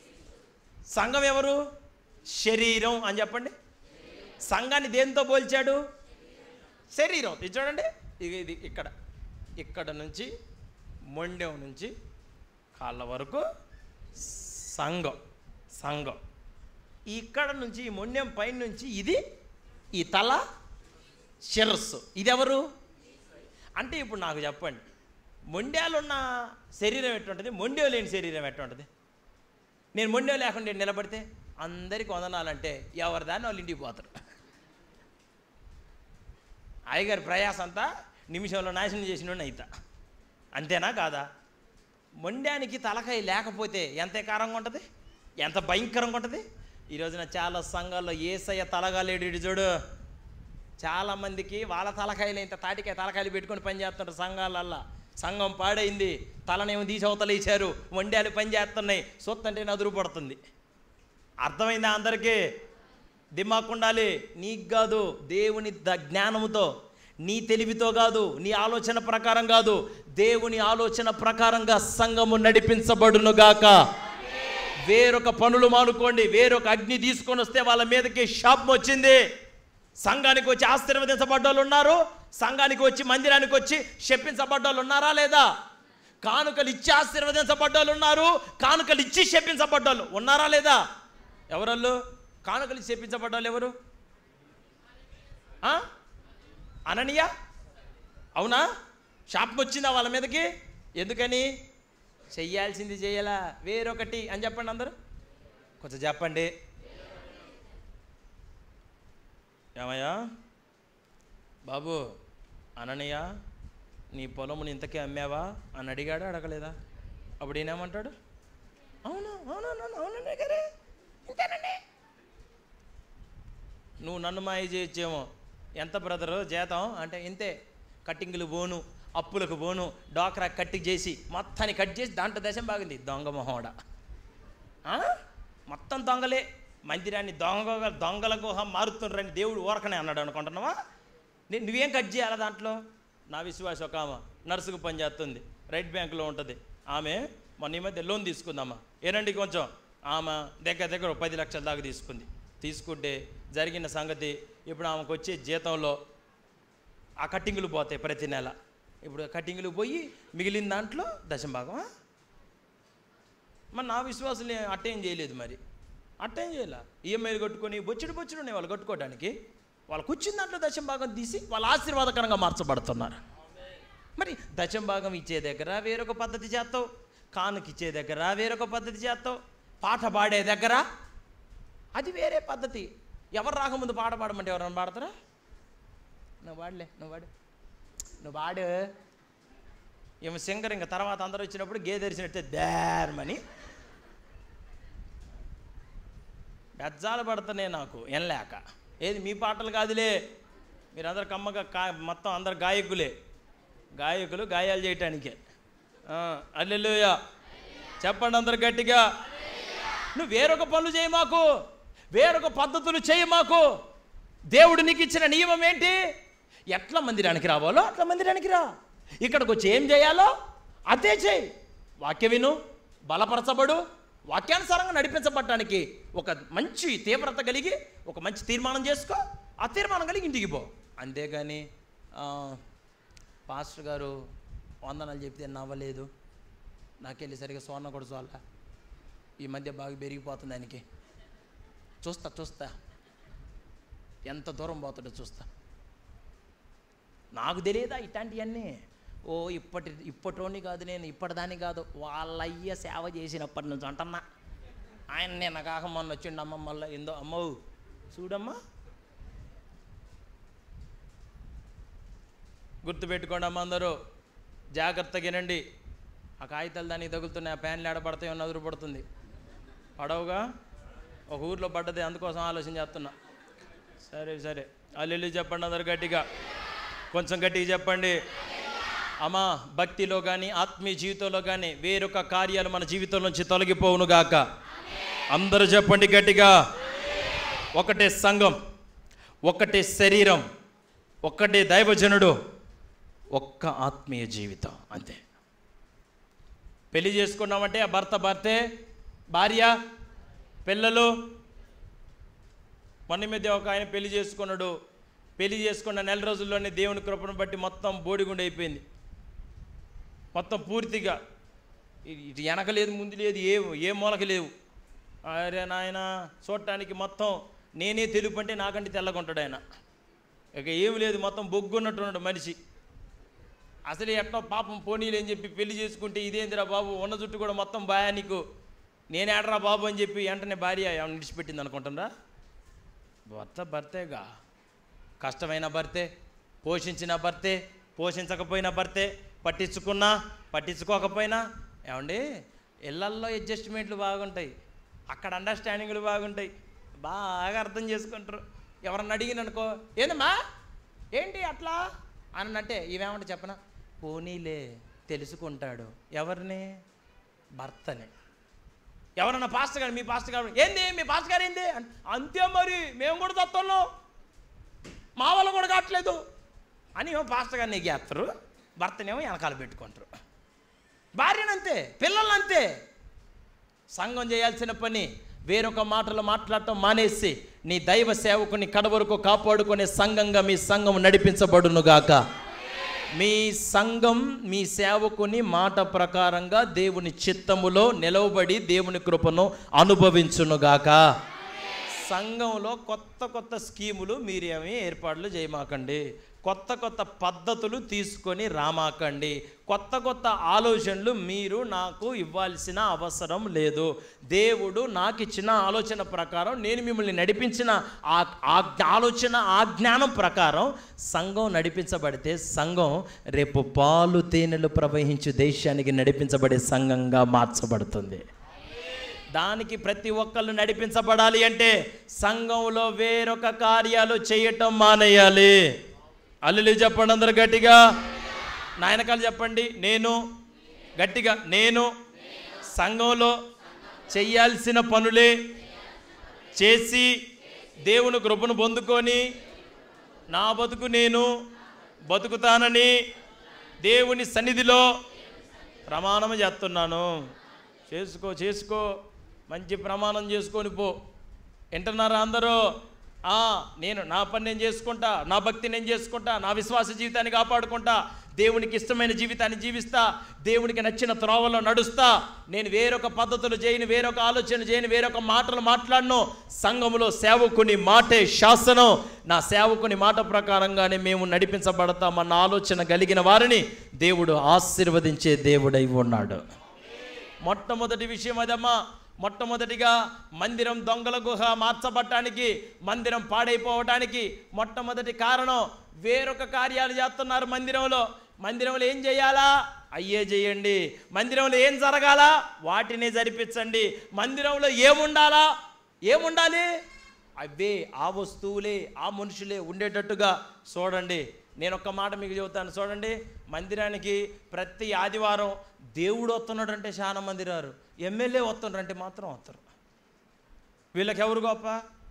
సంఘం ఎవరు శరీరం అని చెప్పండి సంఘాన్ని దేంతో పోల్చాడు శరీరం ఇది చూడండి ఇది ఇది ఇక్కడ ఇక్కడ నుంచి మొండెం నుంచి కాళ్ళ వరకు సంఘం సంఘం ఇక్కడ నుంచి ఈ మొండెం పైన నుంచి ఇది ఈ తల శిరస్సు ఇది ఎవరు అంటే ఇప్పుడు నాకు చెప్పండి మొండ్యాలున్న శరీరం ఎటువంటిది మొండ్యం లేని శరీరం ఎటువంటిది నేను మొండ్యం లేకుండా ఈడ నిలబడితే అందరికి వందనాలంటే ఎవరి దాన్ని వాళ్ళు ఇంటికి పోతారు అయ్యగారి ప్రయాస అంతా నిమిషంలో నాశనం చేసిన అయితా అంతేనా కాదా మొండానికి తలకాయ లేకపోతే ఎంత కారంగా ఉంటుంది ఎంత భయంకరంగా ఉంటుంది ఈ రోజున చాలా సంఘాల్లో ఏసయ్య తలగాలేడు ఇటు చూడు చాలామందికి వాళ్ళ తలకాయలు ఇంత తాటికాయ తలకాయలు పెట్టుకొని పని చేస్తుంటారు సంఘాలల్లా సంఘం పాడైంది తలనేమో తీసి అవతలేశారు వండాలు పని చేస్తున్నాయి సొత్తంటే నదురు పడుతుంది అర్థమైందా అందరికీ దిమాక్ ఉండాలి నీకు కాదు దేవుని ద- జ్ఞానముతో నీ తెలివితో కాదు నీ ఆలోచన ప్రకారం కాదు దేవుని ఆలోచన ప్రకారంగా సంఘము నడిపించబడును గాక వేరొక పనులు మానుకోండి వేరొక అగ్ని తీసుకొని వస్తే వాళ్ళ మీదకి శాపం వచ్చింది సంఘానికి వచ్చి ఆశీర్వదించబడ్డోళ్ళు ఉన్నారు సంఘానికి వచ్చి మందిరానికి వచ్చి శప్పించబడ్డోళ్ళు ఉన్నారా లేదా కానుకలు ఇచ్చి ఆశీర్వదించబడ్డోళ్ళు ఉన్నారు కానుకలు ఇచ్చి శప్పించబడ్డోళ్ళు ఉన్నారా లేదా ఎవరళ్ళు కానుకలు ఇచ్చి శప్పించబడ్డోళ్ళు ఎవరు ఆ? అననీయ అవునా శాపం వచ్చిందా వాళ్ళ మీదకి ఎందుకని చెయ్యాల్సింది చెయ్యాలా వేరొకటి అని చెప్పండి అందరూ కొంచెం చెప్పండి ఏమయ్యా బాబు అననయ్య నీ పొలముని ఇంతకే అమ్మావా అని అడిగాడా అడగలేదా అప్పుడు ఈయనేమంటాడు అవును అవును అవును అవునండి గారే ఇంతేనండి నువ్వు నన్ను మాయ చేయొచ్చేమో ఎంత బ్రదరు జీతం అంటే ఇంతే కట్టింగులు పోను అప్పులకు పోను డోక్రా కట్టి చేసి మొత్తాన్ని కట్ చేసి దాంట్లో దశం బాగుంది దొంగ మొహోడ ఆ? మొత్తం దొంగలే మందిరాన్ని దొంగ దొంగల గుహ మారుతుండ్రని దేవుడు ఊరకనే అన్నాడు అనుకుంటున్నావా నే- నువ్వేం కట్ చేయాలా దాంట్లో నా విశ్వాసం ఒక ఆమె నర్సుకు పని చేస్తుంది రైట్ బ్యాంకులో ఉంటుంది ఆమె మొన్న ఈ మధ్య లోన్ తీసుకుందమ్మా ఏనండి కొంచెం ఆమె దగ్గర దగ్గర ఒక పది లక్షల దాకా తీసుకుంది తీసుకుంటే జరిగిన సంగతి ఇప్పుడు ఆమెకు వచ్చే జీతంలో ఆ కట్టింగులు పోతాయి ప్రతి నెల ఇప్పుడు ఆ కట్టింగులు పోయి మిగిలిన దాంట్లో దశం భాగమా మరి నా విశ్వాసం అట్టేం చేయలేదు మరి అట్టేం చేయాల ఈఎంఐలు కట్టుకొని బొచ్చుడు బొచ్చుడు ఉన్నాయి వాళ్ళు కట్టుకోవడానికి వాళ్ళకు వచ్చిన దాంట్లో దశం భాగం తీసి వాళ్ళ ఆశీర్వాదకరంగా మార్చబడుతున్నారు మరి దశం భాగం ఇచ్చే దగ్గర వేరొక పద్ధతి చేస్తావు కానుక ఇచ్చే దగ్గర వేరొక పద్ధతి చేస్తావు పాట పాడే దగ్గర అది వేరే పద్ధతి ఎవరు రాకముందు పాట పాడమంటే ఎవరైనా పాడతారా నువ్వు పాడలే నువ్వు పాడు నువ్వు పాడు ఏమో సింగర్ ఇంకా తర్వాత అందరూ వచ్చినప్పుడు గే తెరిచినట్టే దారమని బెజ్జాలు పడుతున్నాయి నాకు ఏం లేక ఏది మీ పాటలు కాదులే మీరందరు కమ్మగా కా మొత్తం అందరు గాయకులే గాయకులు గాయాలు చేయటానికే అల్లెలుయ చెప్పండి అందరు గట్టిగా నువ్వు వేరొక పనులు చేయి మాకు వేరొక పద్ధతులు చేయి మాకు దేవుడు నీకు ఇచ్చిన నియమం ఏంటి ఎట్లా మందిరానికి రావాలో అట్లా మందిరానికి రా ఇక్కడికి వచ్చి ఏం చేయాలో అదే చేయి వాక్య విను బలపరచబడు వాక్యానుసారంగా నడిపించబడటానికి ఒక మంచి తీవ్రత కలిగి ఒక మంచి తీర్మానం చేసుకో ఆ తీర్మానం కలిగి ఇంటికి పో అంతేగాని ఆ, పాస్టర్ గారు వందనాలు చెప్తే నవ్వలేదు నాకెళ్ళి సరిగా సోన్న కూడా చూడాల ఈ మధ్య బాగా పెరిగిపోతుంది దానికి చూస్తా చూస్తా ఎంత దూరం పోతాడో చూస్తా నాకు తెలియదా ఇట్లాంటివన్నీ ఓ ఇప్పటి ఇప్పటోని కాదు నేను ఇప్పటిదాన్ని కాదు వాళ్ళయ్య సేవ చేసినప్పటి నుంచి అంటన్నా ఆయన నేను కాక మొన్న వచ్చిండు అమ్మ మళ్ళీ ఏందో అమ్మవు చూడమ్మా గుర్తుపెట్టుకోండి అమ్మ అందరూ జాగ్రత్తగా వినండి ఆ కాగితాలు దానికి తగులుతున్నాయి ఆ ప్యాన్లు ఏడబడతాయో నదురు పడుతుంది పడవుగా ఒక ఊర్లో పడ్డది అందుకోసం ఆలోచన చేస్తున్నా సరే సరే అల్లు చెప్పండి అందరు గట్టిగా కొంచెం గట్టిగా చెప్పండి అమ్మా భక్తిలో కానీ ఆత్మీయ జీవితంలో కానీ వేరొక కార్యాలు మన జీవితం నుంచి తొలగిపోవును గాక అందరూ చెప్పండి గట్టిగా ఒకటే సంఘం ఒకటే శరీరం ఒక్కటే దైవజనుడు ఒక్క ఆత్మీయ జీవితం అంతే పెళ్లి చేసుకున్నామంటే ఆ భర్త భర్తే భార్య పిల్లలు మొన్న మధ్య ఒక ఆయన పెళ్లి చేసుకున్నాడు పెళ్లి చేసుకున్న నెల రోజుల్లోనే దేవుని కృపను బట్టి మొత్తం బోడిగుండు అయిపోయింది మొత్తం పూర్తిగా ఇ- ఇటు వెనక లేదు ముందు లేదు ఏ ఏ మూలక లేవు అరే నాయన చూడటానికి మొత్తం నేనే తెలుపు అంటే నాకంటే తెల్లగుంటాడు ఆయన ఇక ఏమి లేదు మొత్తం బొగ్గున్నట్టున్నాడు మనిషి అసలు ఎట్లా పాపం పోనీలు అని చెప్పి పెళ్లి చేసుకుంటే ఇదేందిరా బాబు ఉన్న జుట్టు కూడా మొత్తం బాయా నీకు నేను ఏడరా బాబు అని చెప్పి వెంటనే భార్య ఏమన్నా విడిచిపెట్టింది అనుకుంటుందా భర్త భర్తేగా కష్టమైన భర్తే పోషించిన భర్తే పోషించకపోయిన భర్తే పట్టించుకున్నా పట్టించుకోకపోయినా ఏమండి ఇళ్ళల్లో అడ్జస్ట్మెంట్లు బాగుంటాయి అక్కడ అండర్స్టాండింగ్లు బాగుంటాయి బాగా అర్థం చేసుకుంటారు ఎవరన్నా అడిగిననుకో ఏందమ్మా ఏంటి అట్లా అని అంటే ఇవేమంటే చెప్పనా పోనీలే తెలుసుకుంటాడు ఎవరిని భర్తని ఎవరన్నా పాస్టర్ గారు మీ పాస్టర్ గారు ఏంది మీ పాస్టర్ గారు ఏంది అన్- అంతే మరి మేము కూడా తత్వంలో మా వాళ్ళు కూడా కావట్లేదు అని ఏమో పాస్టర్ గారిని ఎగేస్తారు భర్తనేమో వెనకాల పెట్టుకుంటారు భార్యనంతే పిల్లలంతే సంఘం చేయాల్సిన పని వేరొక మాటలు మాట్లాడటం మానేసి నీ దైవ సేవకుని కడవరకు కాపాడుకునే సంఘంగా మీ సంఘం నడిపించబడునుగాక మీ సంఘం మీ సేవకుని మాట ప్రకారంగా దేవుని చిత్తములో నిలవబడి దేవుని కృపను అనుభవించునుగాక సంఘంలో కొత్త కొత్త స్కీములు మీరేమీ ఏర్పాట్లు చేయమాకండి కొత్త కొత్త పద్ధతులు తీసుకొని రామాకండి కొత్త కొత్త ఆలోచనలు మీరు నాకు ఇవ్వాల్సిన అవసరం లేదు దేవుడు నాకు ఇచ్చిన ఆలోచన ప్రకారం నేను మిమ్మల్ని నడిపించిన ఆ ఆ ఆలోచన ఆ జ్ఞానం ప్రకారం సంఘం నడిపించబడితే సంఘం రేపు పాలు తేనెలు ప్రవహించు దేశానికి నడిపించబడే సంఘంగా మార్చబడుతుంది దానికి ప్రతి ఒక్కళ్ళు నడిపించబడాలి అంటే సంఘంలో వేరొక కార్యాలు చేయటం మానేయాలి అల్లులు చెప్పండి అందరు గట్టిగా నాయనకాలు చెప్పండి నేను గట్టిగా నేను సంఘంలో చెయ్యాల్సిన పనులే చేసి దేవుని కృపను పొందుకొని నా బతుకు నేను బతుకుతానని దేవుని సన్నిధిలో ప్రమాణం చేస్తున్నాను చేసుకో చేసుకో మంచి ప్రమాణం చేసుకొని పో వింటున్నారా అందరూ ఆ, నేను నా పని నేను చేసుకుంటా నా భక్తి నేను చేసుకుంటా నా విశ్వాస జీవితాన్ని కాపాడుకుంటా దేవునికి ఇష్టమైన జీవితాన్ని జీవిస్తా దేవునికి నచ్చిన త్రోవలో నడుస్తా నేను వేరొక పద్ధతులు చేయను వేరొక ఆలోచన చేయను వేరొక మాటలు మాట్లాడను సంఘములో సేవకుని మాటే శాసనం నా సేవకుని మాట ప్రకారంగానే మేము నడిపించబడతామన్న ఆలోచన కలిగిన వారిని దేవుడు ఆశీర్వదించే దేవుడై ఉన్నాడు మొట్టమొదటి విషయం అదమ్మా మొట్టమొదటిగా మందిరం దొంగల గుహ మార్చబడటానికి మందిరం పాడైపోవటానికి మొట్టమొదటి కారణం వేరొక కార్యాలు చేస్తున్నారు మందిరంలో మందిరంలో ఏం చేయాలా అయ్యే చేయండి మందిరంలో ఏం జరగాలా వాటిని జరిపించండి మందిరంలో ఏముండాలా ఏముండాలి అవే ఆ వస్తువులే ఆ మనుషులే ఉండేటట్టుగా చూడండి నేను ఒక్క మాట మీకు చెబుతాను చూడండి మందిరానికి ప్రతి ఆదివారం దేవుడు వస్తున్నాడు అంటే చాలా మంది రారు ఎమ్మెల్యే వస్తున్నారు అంటే మాత్రం వస్తారు వీళ్ళకి ఎవరు గొప్ప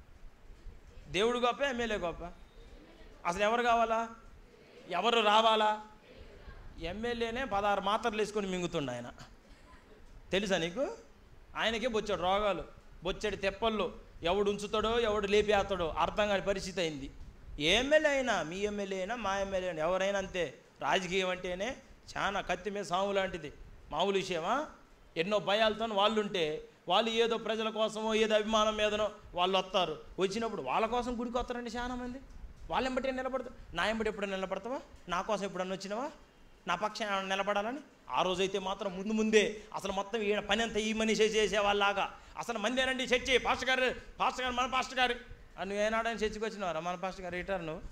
దేవుడు గొప్ప ఎమ్మెల్యే గొప్ప అసలు ఎవరు కావాలా ఎవరు రావాలా ఎమ్మెల్యేనే పదహారు మాత్రలు వేసుకొని మింగుతుండు ఆయన తెలుసా నీకు ఆయనకే బొచ్చాడు రోగాలు బొచ్చడి తెప్పల్లో ఎవడు ఉంచుతాడో ఎవడు లేపేస్తాడో అర్థం కాని పరిస్థితి అయింది ఏ ఎమ్మెల్యే అయినా మీ ఎమ్మెల్యే అయినా మా ఎమ్మెల్యే అయినా ఎవరైనా అంతే రాజకీయం అంటేనే చాలా కత్తి మీద సాము లాంటిది మామూలు విషయమా ఎన్నో భయాలతో వాళ్ళు ఉంటే వాళ్ళు ఏదో ప్రజల కోసమో ఏదో అభిమానం మీదనో వాళ్ళు వస్తారు వచ్చినప్పుడు వాళ్ళ కోసం గుడికి వస్తారండి చాలా మంది వాళ్ళ ఎంబటి నిలబడతారు నా ఎంబటి ఎప్పుడు నిలబడతావా నా కోసం ఎప్పుడన్నా వచ్చినావా నా పక్షం ఏమైనా నిలబడాలని ఆ రోజైతే మాత్రం ముందు ముందే అసలు మొత్తం ఈయన పని అంతా ఈ మనిషి చేసేవాళ్ళలాగా అసలు మందేనండి చర్చి పాస్టర్ గారు పాస్టర్ గారు మన పాస్టర్ గారు అని నువ్వు ఏనాడని చర్చికి వచ్చినవారా మన పాస్టర్ గారు రిటర్న్ నువ్వు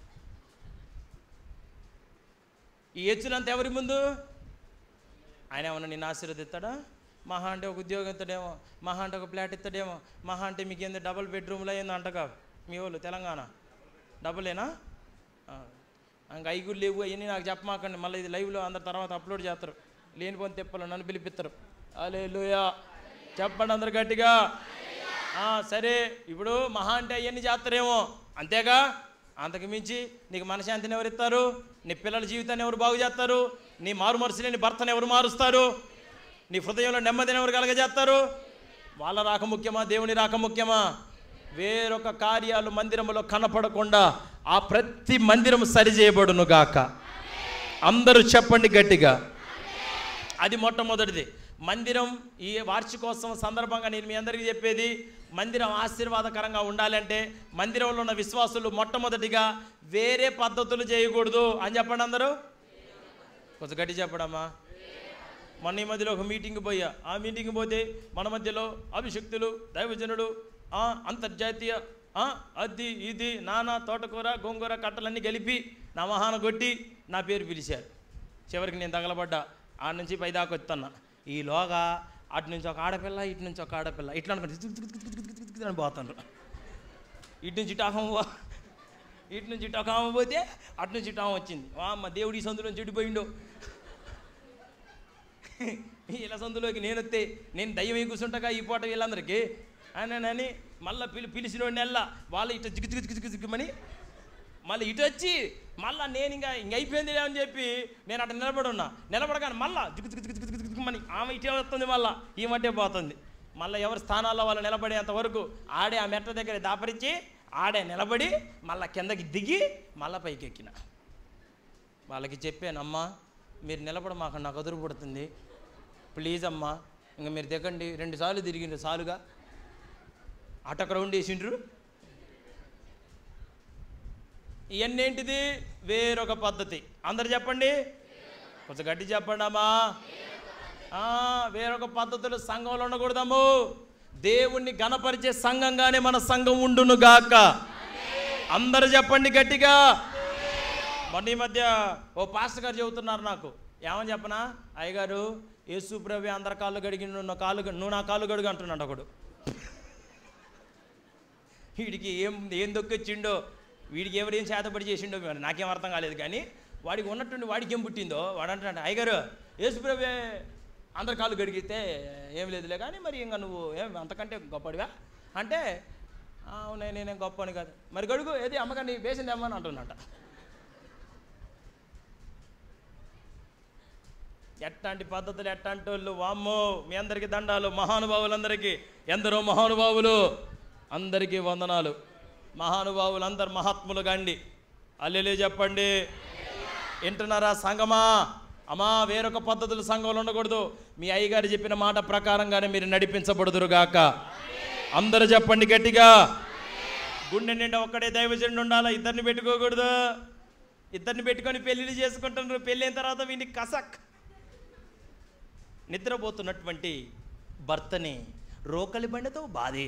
ఈ ఎచ్చులంతా ఎవరి ముందు ఆయన ఏమన్నా నిన్ను ఆశీర్వదిస్తాడా మహా అంటే ఒక ఉద్యోగం ఇస్తాడేమో మహా అంటే ఒక ఫ్లాట్ ఇస్తాడేమో మహా అంటే మీకు ఏంది డబుల్ బెడ్రూమ్లో ఏంది అంటగా మీ వాళ్ళు తెలంగాణ డబులేనా ఆ. ఇంకా అవి కూడా లేవు అవన్నీ నాకు చెప్పమాకండి మళ్ళీ ఇది లైవ్లో అందరి తర్వాత అప్లోడ్ చేస్తారు లేనిపోని తెప్పలు నన్ను పిలిపిస్తారు అలే చెప్పండి అందరు గట్టిగా ఆ, సరే ఇప్పుడు మహా అంటే అవన్నీ చేస్తారేమో అంతేగా అంతకు మించి నీకు మనశాంతిని ఎవరు ఇస్తారు నీ పిల్లల జీవితాన్ని ఎవరు బాగు చేస్తారు నీ మారు మనసు లేని భర్తను ఎవరు మారుస్తారు నీ హృదయంలో నెమ్మదిని ఎవరు కలగజేస్తారు వాళ్ళ రాక ముఖ్యమా దేవుని రాక ముఖ్యమా వేరొక కార్యాలు మందిరములో కనపడకుండా ఆ ప్రతి మందిరం సరిచేయబడును గాక అందరూ చెప్పండి గట్టిగా అది మొట్టమొదటిది మందిరం ఈ వార్షికోత్సవం సందర్భంగా నేను మీ అందరికీ చెప్పేది మందిరం ఆశీర్వాదకరంగా ఉండాలంటే మందిరంలో ఉన్న విశ్వాసులు మొట్టమొదటిగా వేరే పద్ధతులు చేయకూడదు అని చెప్పండి అందరూ కొంచెం గట్టి చెప్పడమ్మా మొన్న ఈ మధ్యలో ఒక మీటింగ్ పోయా ఆ మీటింగ్ పోతే మన మధ్యలో అభిషక్తులు దైవజనుడు ఆ, అంతర్జాతీయ ఆ, అది ఇది నానా తోటకూర గోంగూర కట్టలన్నీ కలిపి నా మహాన కొట్టి నా పేరు పిలిచారు చివరికి నేను తగలబడ్డా ఆడ నుంచి పైదాకా వస్తున్నా ఈలోగా అటు నుంచి ఒక ఆడపిల్ల ఇటు నుంచి ఒక ఆడపిల్ల ఇట్లా అనుకుంటే తుక్ తుక్ తుక్ తుక్ తుక్ తుక్ తుక్ అని పోతాను ఇటు నుంచి ఇటు ఆహం పో- ఇటు నుంచి ఇటు ఒక ఆమె పోతే అటు నుంచి ఇటు ఆమె వచ్చింది వా అమ్మ దేవుడి సందులో చెడిపోయిండు ఇలా సందులోకి నేను వస్తే నేను దయ్యం అయి కూర్చుంటాగా ఈ పూట వీళ్ళందరికీ అని అని మళ్ళీ పిలి పిలిచిన నెల్లా వాళ్ళు ఇటు జిగ్గు జిగ్గు జిగ్గు జిగ్గుమని మళ్ళీ ఇటు వచ్చి మళ్ళీ నేను ఇంకా ఇంక అయిపోయింది అని చెప్పి నేను అక్కడ నిలబడి ఉన్నా నిలబడగానే మళ్ళా జిగ్గు జిగ్గు జిగ్గు జిగ్గు జిగ్గుమని ఆమె ఇటే వస్తుంది మళ్ళా ఈ మధ్య పోతుంది మళ్ళీ ఎవరి స్థానాల్లో వాళ్ళు నిలబడేంత వరకు ఆడే ఆ మెట్ల దగ్గర దాపరించి ఆడే నిలబడి మళ్ళీ కిందకి దిగి మళ్ళీ పైకి ఎక్కిన వాళ్ళకి చెప్పాను అమ్మా మీరు నిలబడ మాకు నాకు అదురు పుడుతుంది ప్లీజ్ అమ్మా ఇంకా మీరు దిగండి రెండు సార్లు తిరిగిండ్రు సాలుగా అటొక రౌండ్ వేసిండ్రు ఇవన్నీ ఏంటిది వేరొక పద్ధతి అందరు చెప్పండి కొంచెం గట్టి చెప్పండి అమ్మా ఆ, వేరొక పద్ధతులు సంఘంలో ఉండకూడదము దేవుణ్ణి గణపరిచే సంఘంగానే మన సంఘం ఉండును గాక అందరు చెప్పండి గట్టిగా మొన్న ఈ మధ్య ఓ పాస్టర్ గారు చెబుతున్నారు నాకు ఏమని చెప్పనా అయ్యగారు యేసు ప్రభు అందరి కాళ్ళు గడిగి నువ్వు నా కాళ్ళు గ- నువ్వు నా కాళ్ళు గడుగు అంటున్నాడు ఒకడు వీడికి ఏం ఏం దొక్కొచ్చిండో వీడికి ఎవరేం చేతపడి చేసిండో మరి నాకేం అర్థం కాలేదు కానీ వాడికి ఉన్నట్టుండి వాడికి ఏం పుట్టిందో వాడు అంటున్నాడు అయ్యగారు యేసుప్రభే అందరి కాళ్ళు గడిగితే ఏం లేదులే కానీ మరి ఇంకా నువ్వు ఏం అంతకంటే గొప్పడివా అంటే "ఆ, అవునే నేనేం గొప్పని కాదు మరి గడుగు ఏది అమ్మగారిని వేసింది అమ్మని అంటున్నట ఎట్లాంటి పద్ధతులు ఎట్లాంటి వాళ్ళు వామ్మో మీ అందరికీ దండాలు మహానుభావులందరికీ ఎందరో మహానుభావులు అందరికీ వందనాలు మహానుభావులు అందరు మహాత్ములు గండి అల్లెలే చెప్పండి వింటున్నారా సంగమా అమ్మా వేరొక పద్ధతులు సంఘంలో ఉండకూడదు మీ అయ్యగారు చెప్పిన మాట ప్రకారంగానే మీరు నడిపించబడుదురుగాక అందరూ చెప్పండి గట్టిగా గుండె నిండా ఒక్కడే దైవజనుడు ఉండాలా ఇద్దరిని పెట్టుకోకూడదు ఇద్దరిని పెట్టుకొని పెళ్ళిళ్ళు చేసుకుంటున్నారు పెళ్ళి అయిన తర్వాత వీడికి కసక్ నిద్రపోతున్నటువంటి భర్తని రోకలి బండితో బాధే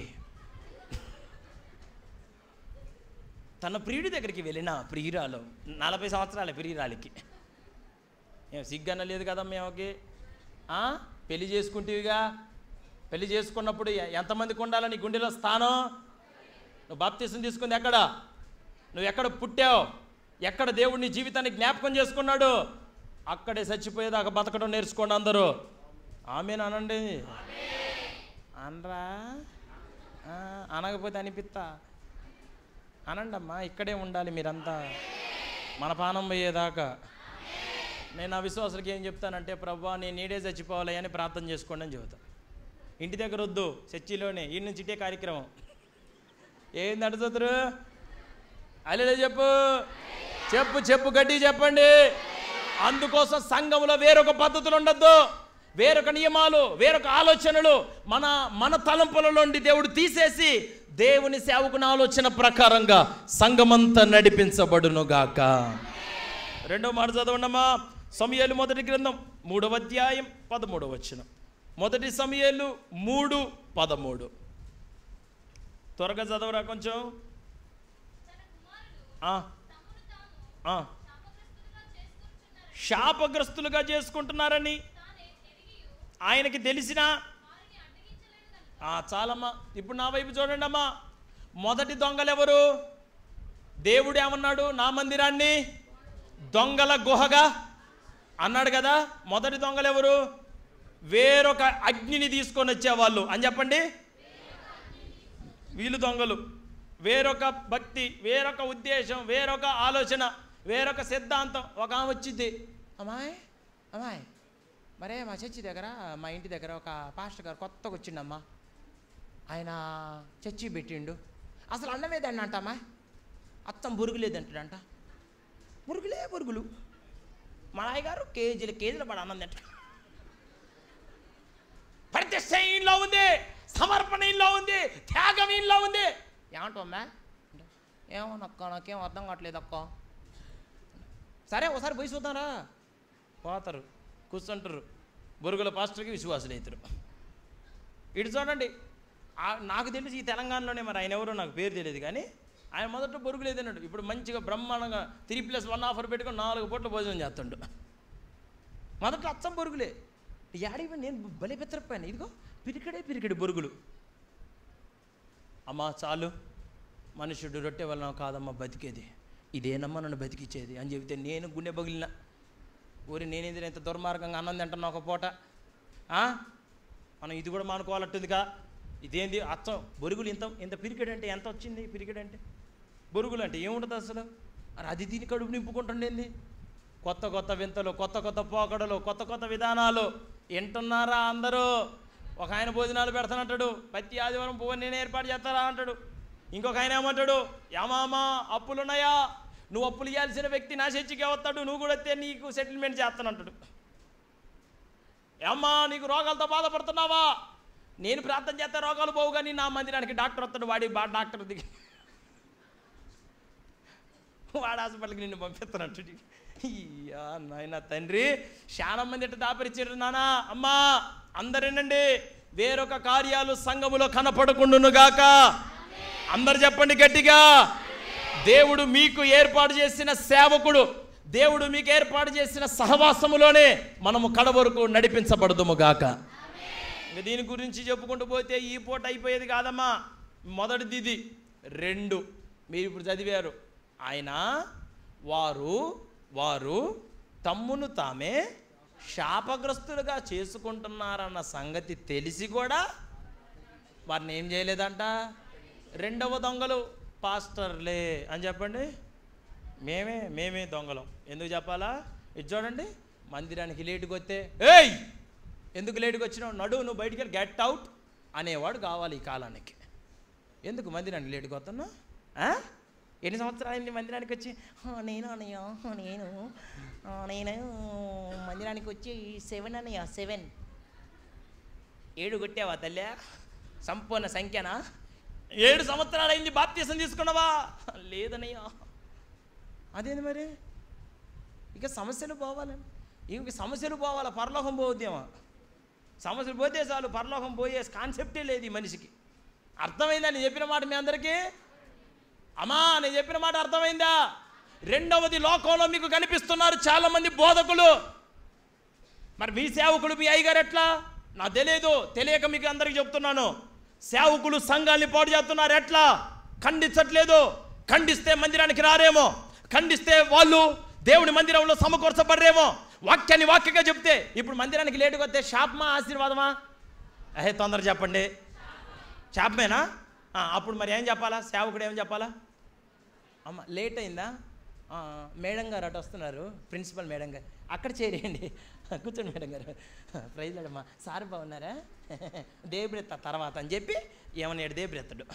తన ప్రియుడి దగ్గరికి వెళ్ళిన ప్రియురాలు నలభై సంవత్సరాల ప్రియురాలికి ఏం సిగ్గన లేదు కదా మేమకి ఆ? పెళ్లి చేసుకుంటేవిగా పెళ్లి చేసుకున్నప్పుడు ఎ- ఎంతమందికి ఉండాలని గుండెలో స్థానం నువ్వు బాప్తీసం తీసుకుంది ఎక్కడ నువ్వు ఎక్కడ పుట్టావు ఎక్కడ దేవుడిని జీవితాన్ని జ్ఞాపకం చేసుకున్నాడు అక్కడే చచ్చిపోయేదాకా బతకడం నేర్చుకోండి అందరూ ఆమెను అనండి అనరా ఆ, అనకపోతే అనిపిస్తా అనండి అమ్మా ఇక్కడే ఉండాలి మీరంతా మన పానం పోయేదాకా నేను నా విశ్వాసులకి ఏం చెప్తానంటే ప్రభా నేను నీడే చచ్చిపోవాలి అని ప్రార్థన చేసుకోండి అని చెబుతా ఇంటి దగ్గర వద్దు చర్చిలోనే ఈ నుంచి ఇటే కార్యక్రమం ఏం నడుచుతురు అల్లెలే చెప్పు చెప్పు చెప్పు గట్టి చెప్పండి అందుకోసం సంఘంలో వేరొక పద్ధతులు ఉండొద్దు వేరొక నియమాలు వేరొక ఆలోచనలు మన మన తలంపులలోండి దేవుడు తీసేసి దేవుని సేవకుని ఆలోచన ప్రకారంగా సంఘమంతా నడిపించబడును గాక రెండో మాట చదవండమ్మా సమయాలు మొదటి గ్రంథం మూడవ అధ్యాయం పదమూడవ వచనం మొదటి సమయాలు మూడు పదమూడు త్వరగా చదవరా కొంచెం ఆ, ఆ. శాపగ్రస్తులుగా చేసుకుంటున్నారని ఆయనకి తెలిసిన చాలమ్మా ఇప్పుడు నా వైపు చూడండి అమ్మా మొదటి దొంగలు ఎవరు దేవుడు ఏమన్నాడు నా మందిరాన్ని దొంగల గుహగా అన్నాడు కదా మొదటి దొంగలు ఎవరు వేరొక అగ్నిని తీసుకొని వచ్చేవాళ్ళు అని చెప్పండి వీళ్ళు దొంగలు వేరొక భక్తి వేరొక ఉద్దేశం వేరొక ఆలోచన వేరొక సిద్ధాంతం ఒక ఆమె వచ్చింది అమ్మాయి అమ్మాయి మరే మా చర్చి దగ్గర మా ఇంటి దగ్గర ఒక పాస్టర్ గారు కొత్తగా వచ్చిండమ్మా ఆయన చర్చి పెట్టిండు అసలు అన్నమేదండి అంటమ్మా అత్తం బురుగులేదంటాడంట బురుగులే బురుగులు మా నాయగారు కేజీలు కేజీలు పడ అన్నం తింటాడు ప్రతిష్ట ఈయనలో ఉంది సమర్పణ ఈయనలో ఉంది త్యాగం ఈయనలో ఉంది ఏమంటావమ్మా ఏమో నక్క నాకేం అర్థం కావట్లేదు అక్క సరే ఒకసారి పోయి చూద్దాంరా పోతారు కూర్చుంటారు బొరుగుల పాస్టర్కి విశ్వాసులు అవుతారు ఇటు చూడండి ఆ- నాకు తెలిసి ఈ తెలంగాణలోనే మరి ఆయన ఎవరో నాకు పేరు తెలియదు కానీ ఆయన మొదట బొరుగు లేదన్నాడు ఇప్పుడు మంచిగా బ్రహ్మాండంగా త్రీ ప్లస్ వన్ ఆఫర్ పెట్టుకొని నాలుగు పూట్ల భోజనం చేస్తుండు మొదట్లో అచ్చం బొరుగులే యాడికి నేను బలి పెత్తరపోయాను ఇదిగో పిరికడే పిరికడి బొరుగులు అమ్మా చాలు మనుషుడు రొట్టె వలన కాదమ్మా బతికేది ఇదేనమ్మా నన్ను బతికిచ్చేది అని చెబితే నేను గుండె బగిలిన ఊరి నేనేది ఇంత దుర్మార్గంగా అన్నం తింటున్నా ఒక పూట ఆ? మనం ఇది కూడా మానుకోవాలంటుందిగా ఇదేంది అచ్చం బొరుగులు ఇంత ఇంత పిరికెడ్ అంటే ఎంత వచ్చింది పిరికెడ్ అంటే బొరుగులు అంటే ఏముంటుంది అసలు మరి అది దీని కడుపు నింపుకుంటుండేంది కొత్త కొత్త వింతలు కొత్త కొత్త పోకడలు కొత్త కొత్త విధానాలు వింటున్నారా అందరూ ఒక ఆయన భోజనాలు పెడతానంటాడు ప్రతి ఆదివారం పువ్వు నేను ఏర్పాటు చేస్తారా అంటాడు ఇంకొక ఆయన ఏమంటాడు యామామా అప్పులున్నాయా నువ్వు అప్పులు ఇవ్వాల్సిన వ్యక్తి నా చర్చికి వస్తాడు నువ్వు కూడా వస్తే నీకు సెటిల్మెంట్ చేస్తానంటాడు ఏమ్మా నీకు రోగాలతో బాధపడుతున్నావా నేను ప్రార్థన చేస్తే రోగాలు పోవు కానీ నా మందిరానికి డాక్టర్ వస్తాడు వాడి బా డాక్టర్ దిగి వాడు హాస్పిటల్కి నిన్ను పంపిస్తున్నట్టు అయ్యా నాయన తండ్రి చాలా మంది ఇట్లా దాపరిచారు నానా అమ్మా అందరేనండి వేరొక కార్యాలు సంఘములో కనపడకుండును గాక అందరు చెప్పండి గట్టిగా దేవుడు మీకు ఏర్పాటు చేసిన సేవకుడు దేవుడు మీకు ఏర్పాటు చేసిన సహవాసములోనే మనము కడవరకు నడిపించబడదుము గాక ఇంక దీని గురించి చెప్పుకుంటూ పోతే ఈ పూట అయిపోయేది కాదమ్మా మొదటిది ఇది రెండు మీరు ఇప్పుడు చదివారు ఆయన వారు వారు తమ్మును తామే శాపగ్రస్తులుగా చేసుకుంటున్నారన్న సంగతి తెలిసి కూడా వారిని ఏం చేయలేదంట రెండవ దొంగలు పాస్టర్లే అని చెప్పండి మేమే మేమే దొంగలం ఎందుకు చెప్పాలా ఇది చూడండి మందిరానికి లేటుకు వస్తే ఏయ్ ఎందుకు లేటుకు వచ్చినావు నడు నువ్వు బయటికి వెళ్ళి గెట్ అవుట్ అనేవాడు కావాలి ఈ కాలానికి ఎందుకు మందిరానికి లేటుకు వస్తున్నా ఆ? ఎన్ని సంవత్సరాలు అయింది మందిరానికి వచ్చి "ఆ, నేను అన్నయ్య ఆ, నేను ఆ, నేను మందిరానికి వచ్చి సెవెన్ అన్నయ్య సెవెన్ ఏడు కొట్టావా తల్లి సంపూర్ణ సంఖ్యనా ఏడు సంవత్సరాలు అయింది బాప్తీసం తీసుకున్నావా లేదనయ్యా అదేంది మరి ఇక సమస్యలు పోవాలని ఇంక సమస్యలు పోవాలా పరలోకం పోవద్దేమో సమస్యలు పోతే చాలు పరలోకం పోయే కాన్సెప్టే లేదు ఈ మనిషికి అర్థమైందా నేను చెప్పిన మాట మీ అందరికీ అమ్మా నేను చెప్పిన మాట అర్థమైందా రెండవది లోకంలో మీకు కనిపిస్తున్నారు చాలామంది బోధకులు మరి మీ సేవకుడు మీ అయ్యగారు ఎట్లా నాకు తెలియదు తెలియక మీకు అందరికి చెప్తున్నాను సేవకులు సంఘాన్ని పాడు చేస్తున్నారు ఎట్లా ఖండించట్లేదు ఖండిస్తే మందిరానికి రారేమో ఖండిస్తే వాళ్ళు దేవుని మందిరంలో సమకూర్చబడరేమో వాక్యాన్ని వాక్యంగా చెప్తే ఇప్పుడు మందిరానికి లేటుగా వస్తే శాపమా ఆశీర్వాదమా అహే తొందర చెప్పండి శాపమేనా ఆ, అప్పుడు మరి ఏం చెప్పాలా సేవకుడు ఏం చెప్పాలా అమ్మ లేట్ అయిందా ఆ, మేడం గారు అటు వస్తున్నారు ప్రిన్సిపల్ మేడం గారు అక్కడ చేరేయండి కూర్చోండి మేడం గారు ప్రైజ్ లేడమ్మా సార్ బాగున్నారా దేబ్రెత్త తర్వాత అని చెప్పి ఏమన్నాడు దేబ్రెత్తడు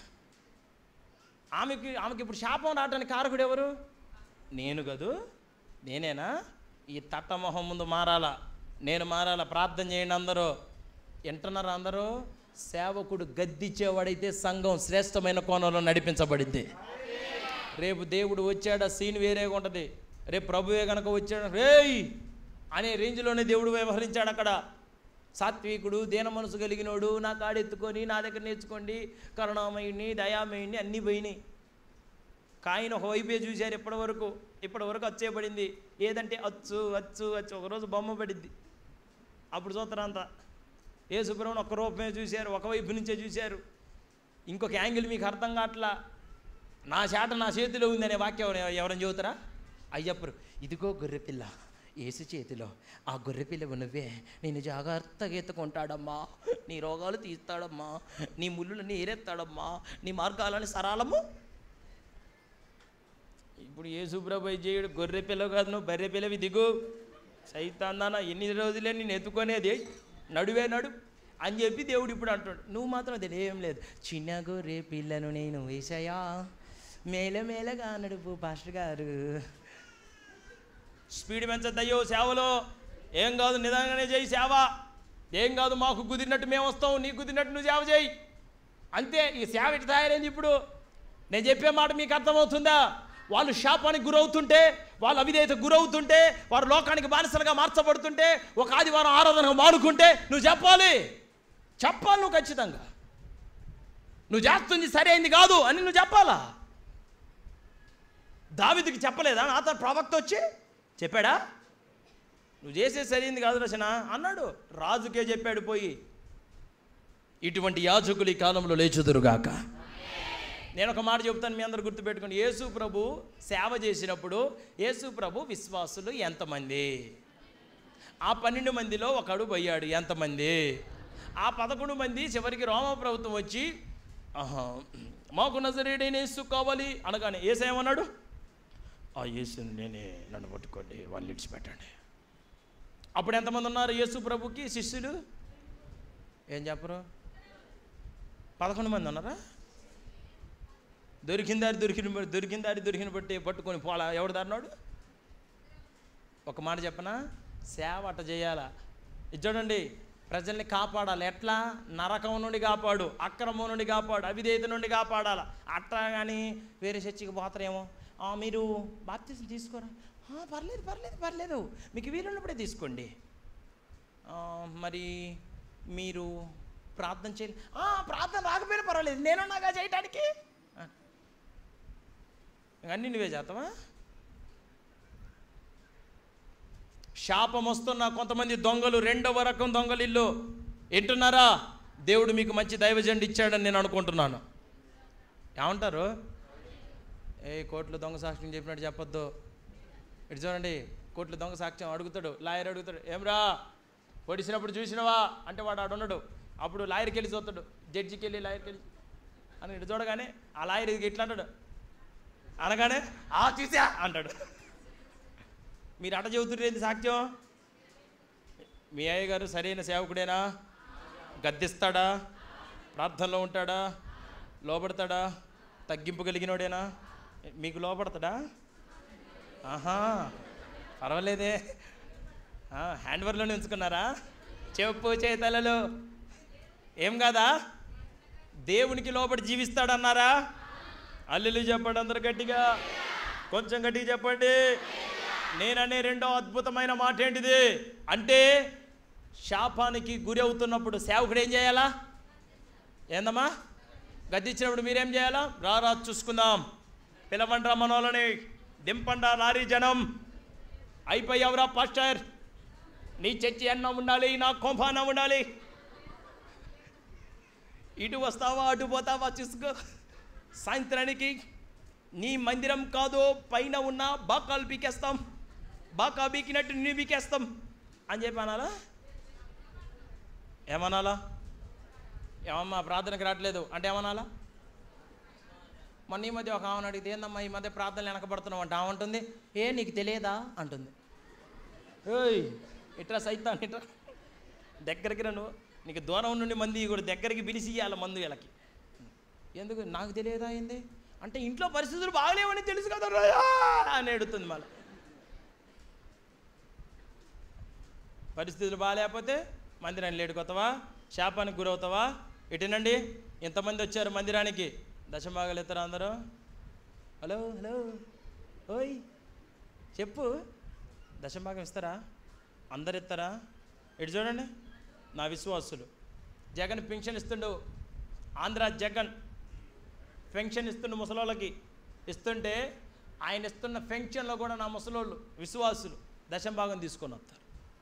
ఆమెకి ఆమెకి ఇప్పుడు శాపం రావడానికి కారకుడు ఎవరు నేను కదూ నేనేనా ఈ తట్టమొహం ముందు మారాలా నేను మారాలా ప్రార్థన చేయండి అందరూ వింటున్నారా అందరూ సేవకుడు గద్దిచ్చేవాడైతే సంఘం శ్రేష్టమైన కోణంలో నడిపించబడింది రేపు దేవుడు వచ్చాడు ఆ సీన్ వేరేగా ఉంటుంది రేపు ప్రభువే గనక వచ్చాడు రేయ్ అనే రేంజ్లోనే దేవుడు వ్యవహరించాడు అక్కడ సాత్వికుడు దీన మనసు కలిగినోడు నా కాడెత్తుకొని నా దగ్గర నేర్చుకోండి కరుణామయుడిని దయామయుడిని అన్నీ పోయినాయి కాయను ఒక వైపే చూశారు ఇప్పటి వరకు ఇప్పటి వరకు వచ్చేయబడింది ఏదంటే అచ్చు అచ్చు అచ్చు ఒకరోజు బొమ్మ పడింది అప్పుడు చూస్తారంతా ఏ సుబ్రహ్మణ్యం ఒక్క రూపమే చూశారు ఒకవైపు నుంచే చూశారు ఇంకొక యాంగిల్ మీకు అర్థం కావట్లా నా చేట నా చేతిలో ఉందనే వాక్యం ఎవరు- ఎవరైనా చెబుతారా అయ్యప్పరు ఇదిగో గొర్రెపిల్ల ఏసు చేతిలో ఆ గొర్రెపిల్ల నువ్వే నేను జాగ్రత్తగా ఎత్తుకుంటాడమ్మా నీ రోగాలు తీస్తాడమ్మా నీ ముళ్ళులని ఏరెత్తాడమ్మా నీ మార్గాలని సరాలము ఇప్పుడు ఏ సుబ్రభై చేయుడు గొర్రె పిల్ల కాదు నువ్వు బర్రె పిల్లవి దిగు సైతాందాన ఎన్ని రోజులే నేను ఎత్తుకునేది నడువే నడు అని చెప్పి దేవుడు ఇప్పుడు అంటాడు నువ్వు మాత్రం అది ఏం లేదు చిన్న గొర్రె పిల్లను నేను వేసాయా మేల మేలగా నడుపు పాస్టర్ గారు స్పీడ్ పెంచద్దయ్యో సేవలో ఏం కాదు నిదానంగానే చేయి సేవ ఏం కాదు మాకు కుదిరినట్టు మేము వస్తాం నీకు కుదిరినట్టు నువ్వు సేవ చేయి అంతే ఈ సేవ ఇటు తయారైంది ఇప్పుడు నేను చెప్పే మాట మీకు అర్థమవుతుందా వాళ్ళు శాపానికి గురవుతుంటే వాళ్ళు అవిధేయత గురవుతుంటే వారు లోకానికి బానిసలుగా మార్చబడుతుంటే ఒక ఆదివారం ఆరాధన మానుకుంటే నువ్వు చెప్పాలి చెప్పాలి నువ్వు ఖచ్చితంగా నువ్వు చేస్తుంది సరైంది కాదు అని నువ్వు చెప్పాలా దావిదికి చెప్పలేదా నాతో ప్రవక్త వచ్చి చెప్పాడా నువ్వు చేసే సరైంది కాదు రచన అన్నాడు రాజుకే చెప్పాడు పోయి ఇటువంటి యాజకులు ఈ కాలంలో లేచుదురుగాక నేను ఒక మాట చెబుతాను మీ అందరు గుర్తుపెట్టుకోండి యేసు ప్రభు సేవ చేసినప్పుడు యేసు ప్రభు విశ్వాసులు ఎంతమంది ఆ పన్నెండు మందిలో ఒకడు పోయాడు ఎంతమంది ఆ పదకొండు మంది చివరికి రోమ ప్రభుత్వం వచ్చి ఆహా మాకు నజరేడైన యేసు కావాలి అనగానే ఏసేమన్నాడు ఆ యేసుని నేనే నన్ను పట్టుకోండి వాళ్ళు ఇడిచిపెట్టండి అప్పుడు ఎంతమంది ఉన్నారు యేసు ప్రభుకి శిష్యులు ఏం చెప్పరు పదకొండు మంది ఉన్నారా దొరికిన దారి దొరికిన దొరికిన దారి దొరికిన బట్టి పట్టుకొని పోలా ఎవడు దారినాడు ఒక మాట చెప్పనా సేవ అట్ట చేయాలా ఇది చూడండి ప్రజల్ని కాపాడాలి ఎట్లా నరకం నుండి కాపాడు అక్రమం నుండి కాపాడు అవిధేయత నుండి కాపాడాలి అట్లా కానీ వేరే చర్చికి పోతారేమో "ఆ, మీరు బాప్తీసం తీసుకోరా "ఆ, పర్లేదు పర్లేదు పర్లేదు మీకు వీలున్నప్పుడే తీసుకోండి "ఆ, మరి మీరు ప్రార్థన చేయాలి "ఆ, ప్రార్థన రాకపోయినా పర్వాలేదు నేనున్నాగా చేయటానికి ఆ. అన్నీ నువ్వే చేస్తావా శాపం వస్తున్న కొంతమంది దొంగలు రెండవ రకం దొంగలు ఇల్లు వింటున్నారా దేవుడు మీకు మంచి దైవజండి ఇచ్చాడని నేను అనుకుంటున్నాను ఏమంటారు ఏ కోట్లు దొంగ సాక్ష్యం చెప్పినట్టు చెప్పొద్దు ఇటు చూడండి కోట్లు దొంగ సాక్ష్యం అడుగుతాడు లాయర్ అడుగుతాడు ఏమ్రా పొడిచినప్పుడు చూసినవా అంటే వాడు ఆడు ఉన్నాడు అప్పుడు లాయర్కి వెళ్ళి చూస్తాడు జడ్జికి వెళ్ళి లాయర్కి వెళ్ళి అని ఇటు చూడగానే ఆ లాయర్ ఇది ఇట్లా అంటాడు అనగానే ఆ చూసా అంటాడు మీరు అట చెబుతున్నారు సాక్ష్యం మీ అయ్య గారు సరైన సేవకుడేనా గద్దిస్తాడా ప్రార్థనలో ఉంటాడా లోపడతాడా తగ్గింపు కలిగినోడేనా మీకు లోపడతాడా ఆహా పర్వాలేదే ఆ, హ్యాండ్ వర్లోనే ఉంచుకున్నారా చెప్పు చేతలలో ఏం కాదా దేవునికి లోపడి జీవిస్తాడన్నారా అల్లులు చెప్పండి అందరు గట్టిగా కొంచెం గట్టిగా చెప్పండి నేననే రెండో అద్భుతమైన మాట ఏంటిది అంటే శాపానికి గురి అవుతున్నప్పుడు సేవకుడు ఏం చేయాలా ఏందమ్మా గద్దించినప్పుడు మీరేం చేయాలా రారా చూసుకుందాం పిలవండ్రా మనోళ్ళని దింపండా లారీ జనం అయిపోయావురా పాస్టర్ నీ చర్చి అన్నం ఉండాలి నా కొంపాన ఉండాలి ఇటు వస్తావా అటు పోతావా చూసుకో సాయంత్రానికి నీ మందిరం కాదో పైన ఉన్న బాకాలు బీకేస్తాం బాకా బీకినట్టు నీ బీకేస్తాం అని చెప్పి అనాలా ఏమనాలా ఏమమ్మా ప్రార్థనకి రావట్లేదు అంటే ఏమనాలా మొన్న ఈ మధ్య ఒక ఆమెను అడిగితే ఏందమ్మా ఈ మధ్య ప్రార్థనలు వెనకబడుతున్నావు అంటే ఆమె ఉంటుంది ఏ నీకు తెలియదా అంటుంది ఏయ్ ఇట్రా సైతాన్ ఇట్రా దగ్గరికి రా నువ్వు నీకు దూరం నుండి మంది కూడా దగ్గరికి పిలిచి ఇవ్వాలి మందు వీళ్ళకి ఎందుకు నాకు తెలియదా ఏంది అంటే ఇంట్లో పరిస్థితులు బాగలేవని తెలుసు కదా రాయా అని ఎడుతుంది మళ్ళీ పరిస్థితులు బాగాలేకపోతే మందిరాన్ని లేడుకొస్తావా శాపానికి గురవుతావా ఇటేనండి ఎంతమంది వచ్చారు మందిరానికి దశభాగాలు ఇస్తారా అందరూ హలో హలో ఓయ్ చెప్పు దశభాగం ఇస్తారా అందరు ఇస్తారా ఇటు చూడండి నా విశ్వాసులు జగన్ పెన్షన్ ఇస్తుండు ఆంధ్ర జగన్ పెన్షన్ ఇస్తుండు ముసలోళ్ళకి ఇస్తుంటే ఆయన ఇస్తున్న పెన్షన్లో కూడా నా ముసలోళ్ళు విశ్వాసులు దశం భాగం తీసుకొని వస్తారు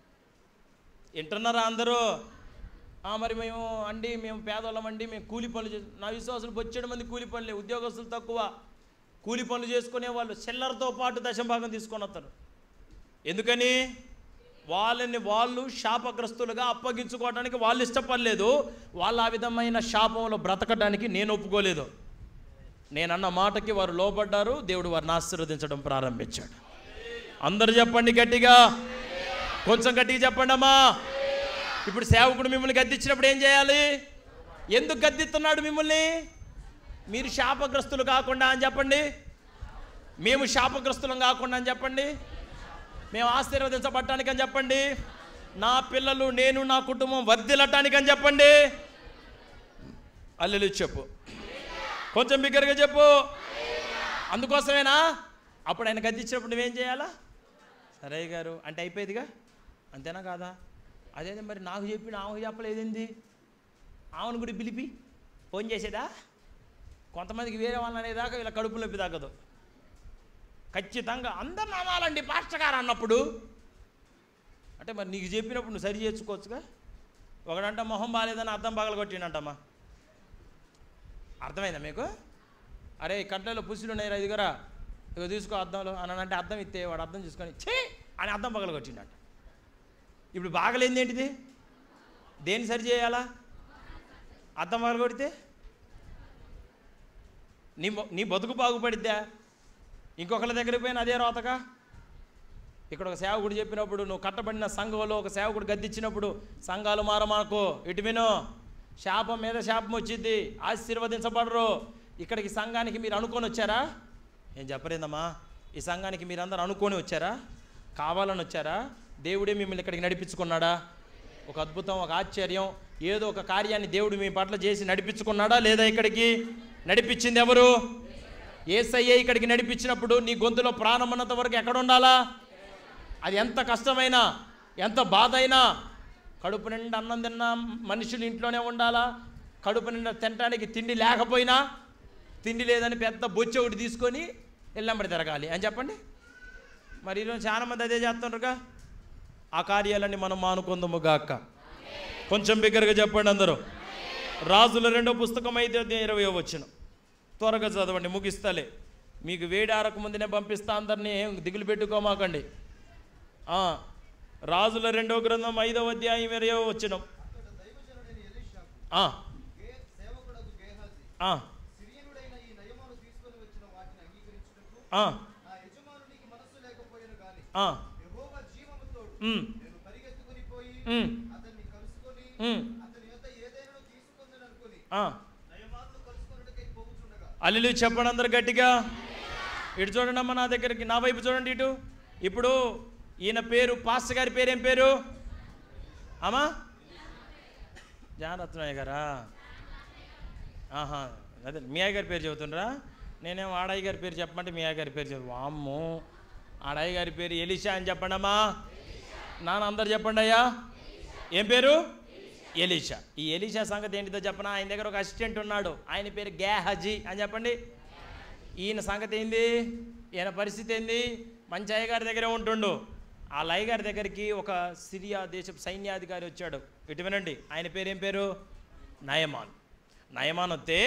వింటున్నారా అందరూ "ఆ, మరి మేము అండి మేము పేదవాళ్ళం అండి మేము కూలి పనులు చేసి నా విశ్వాసులు బొచ్చేడు మంది కూలి పనులే ఉద్యోగస్తులు తక్కువ కూలి పనులు చేసుకునే వాళ్ళు చిల్లరతో పాటు దశం భాగం తీసుకొని వస్తారు ఎందుకని వాళ్ళని వాళ్ళు శాపగ్రస్తులుగా అప్పగించుకోవడానికి వాళ్ళు ఇష్టపడలేదు వాళ్ళు ఆ విధమైన శాపంలో బ్రతకడానికి నేను ఒప్పుకోలేదు నేనన్న మాటకి వారు లోబడ్డారు దేవుడు వారిని ఆశీర్వదించడం ప్రారంభించాడు అందరు చెప్పండి గట్టిగా కొంచెం గట్టిగా చెప్పండి అమ్మా ఇప్పుడు సేవకుడు మిమ్మల్ని గద్దించినప్పుడు ఏం చేయాలి ఎందుకు గద్దిస్తున్నాడు మిమ్మల్ని మీరు శాపగ్రస్తులు కాకుండా అని చెప్పండి మేము శాపగ్రస్తులం కాకుండా అని చెప్పండి మేము ఆశీర్వదించబడటానికి అని చెప్పండి నా పిల్లలు నేను నా కుటుంబం వర్ధిల్లటానికి అని చెప్పండి అల్లెలు చెప్పు కొంచెం బిగ్గరగా చెప్పు అందుకోసమేనా అప్పుడు ఆయన గద్దించినప్పుడు నువ్వేం చేయాలా సరే గారు అంటే అయిపోయేదిగా అంతేనా కాదా అదేంటి మరి నాకు చెప్పి ఆమెకు చెప్పలేదేంది ఆమెను కూడా పిలిపి ఫోన్ చేసేదా కొంతమందికి వేరే వాళ్ళని అనేదాకా వీళ్ళ కడుపు నొప్పి తగ్గదు ఖచ్చితంగా అందరు నామాలండి పాస్టర్ గారు అన్నప్పుడు అంటే మరి నీకు చెప్పినప్పుడు నువ్వు సరి చేసుకోవచ్చుగా ఒకడంట మొహం బాగాలేదని అర్థం పగల కొట్టిండంటమ్మా అర్థమైందా మీకు అరే ఈ కంట్లలో పుసులు ఉన్నాయి రా ఇదిగోరా ఇక తీసుకో అద్దంలో అని అంటే అర్థం ఇస్తే వాడు అర్థం చూసుకొని ఛీ అని అర్థం పగల కొట్టిండంట ఇప్పుడు బాగలేంది ఏంటిది దేన్ని సరి చేయాలా అర్థం పగల కొడితే నీ మొ- నీ బతుకు బాగుపడిద్దా ఇంకొకరి దగ్గరికి పోయిన అదే రోతగా ఇక్కడ ఒక సేవకుడు చెప్పినప్పుడు నువ్వు కట్టబడిన సంఘంలో ఒక సేవకుడు గద్దిచ్చినప్పుడు సంఘాలు మారమాకు ఇటు విను శాపం మీద శాపం వచ్చింది ఆశీర్వదించబడరు ఇక్కడికి సంఘానికి మీరు అనుకొని వచ్చారా ఏం చెప్పలేదమ్మా ఈ సంఘానికి మీరందరూ అనుకొని వచ్చారా కావాలని వచ్చారా దేవుడే మిమ్మల్ని ఇక్కడికి నడిపించుకున్నాడా ఒక అద్భుతం ఒక ఆశ్చర్యం ఏదో ఒక కార్యాన్ని దేవుడు మీ పట్ల చేసి నడిపించుకున్నాడా లేదా ఇక్కడికి నడిపించింది ఎవరు ఏసయ్యే ఇక్కడికి నడిపించినప్పుడు నీ గొంతులో ప్రాణం ఉన్నంత వరకు ఎక్కడ ఉండాలా అది ఎంత కష్టమైనా ఎంత బాధ అయినా కడుపు నిండా అన్నం తిన్నా మనుషులు ఇంట్లోనే ఉండాలా కడుపు నిండా తినడానికి తిండి లేకపోయినా తిండి లేదని పెద్ద బొచ్చి ఒకటి తీసుకొని ఎల్లంబడి తిరగాలి అని చెప్పండి మరి ఈరోజు చాలా మంది అదే చేస్తుండ్రుగా ఆ కార్యాలన్నీ మనం మానుకుందాము గాక కొంచెం బిగ్గరగా చెప్పండి అందరూ రాజుల రెండో పుస్తకం అయితే ఇరవై వచ్చిన త్వరగా చదవండి ముగిస్తలే మీకు వేడి ఆరక ముందునే పంపిస్తా అందరినీ ఏం దిగులు పెట్టుకోమాకండి ఆ, రాజుల రెండో గ్రంథం ఐదవ అధ్యాయం ఇరవై వచ్చిన అతడు దైవజనుడైన ఎలీషాకు ఆ, గే సేవకుడగు గేహాజీ ఆ, సిరియనుడైన ఈ నయమాను తీసుకొని వచ్చిన వాటిని అంగీకరించుటకు ఆ, నా యజమానునికి మనస్సు లేకపోయాను గాని ఆ, యెహోవా జీవముతోడు ఉమ్, నేను పరిగెత్తుకుని పోయి ఉమ్, అతన్ని కలుసుకొని ఉమ్, అతని యొద్ద ఏదైనా తీసుకుందని అనుకుని ఆ. నయమాను కలుసుకొనుటకై పోవుచుండగా అల్లు చెప్పండి అందరు గట్టిగా ఇటు చూడండి అమ్మ నా దగ్గరికి నా వైపు చూడండి ఇటు ఇప్పుడు ఈయన పేరు పాస్టర్ గారి పేరు ఏం పేరు అమ్మా జానరత్నయ్య గారా ఆహా అదే మీ అయ్య గారి పేరు చెబుతుండ్రా నేనేం ఆడయ్య గారి పేరు చెప్పమంటే మీ అయ్య గారి పేరు చెబుతా వామ్మో ఆడయ్య గారి పేరు ఎలిషా అని చెప్పండి అమ్మా నాన్న అందరు చెప్పండి అయ్యా ఏం పేరు ఎలీషా ఈ ఎలీషా సంగతి ఏంటిదో చెప్పనా ఆయన దగ్గర ఒక అసిస్టెంట్ ఉన్నాడు ఆయన పేరు గ్యాహజీ అని చెప్పండి ఈయన సంగతి ఏంది ఈయన పరిస్థితి ఏంది మంచి అయ్యగారి దగ్గరే ఉంటుండు ఆ లయ్య గారి దగ్గరికి ఒక సిరియా దేశపు సైన్యాధికారి వచ్చాడు ఇటు వినండి ఆయన పేరు ఏం పేరు నయమాన్ నయమాన్ వస్తే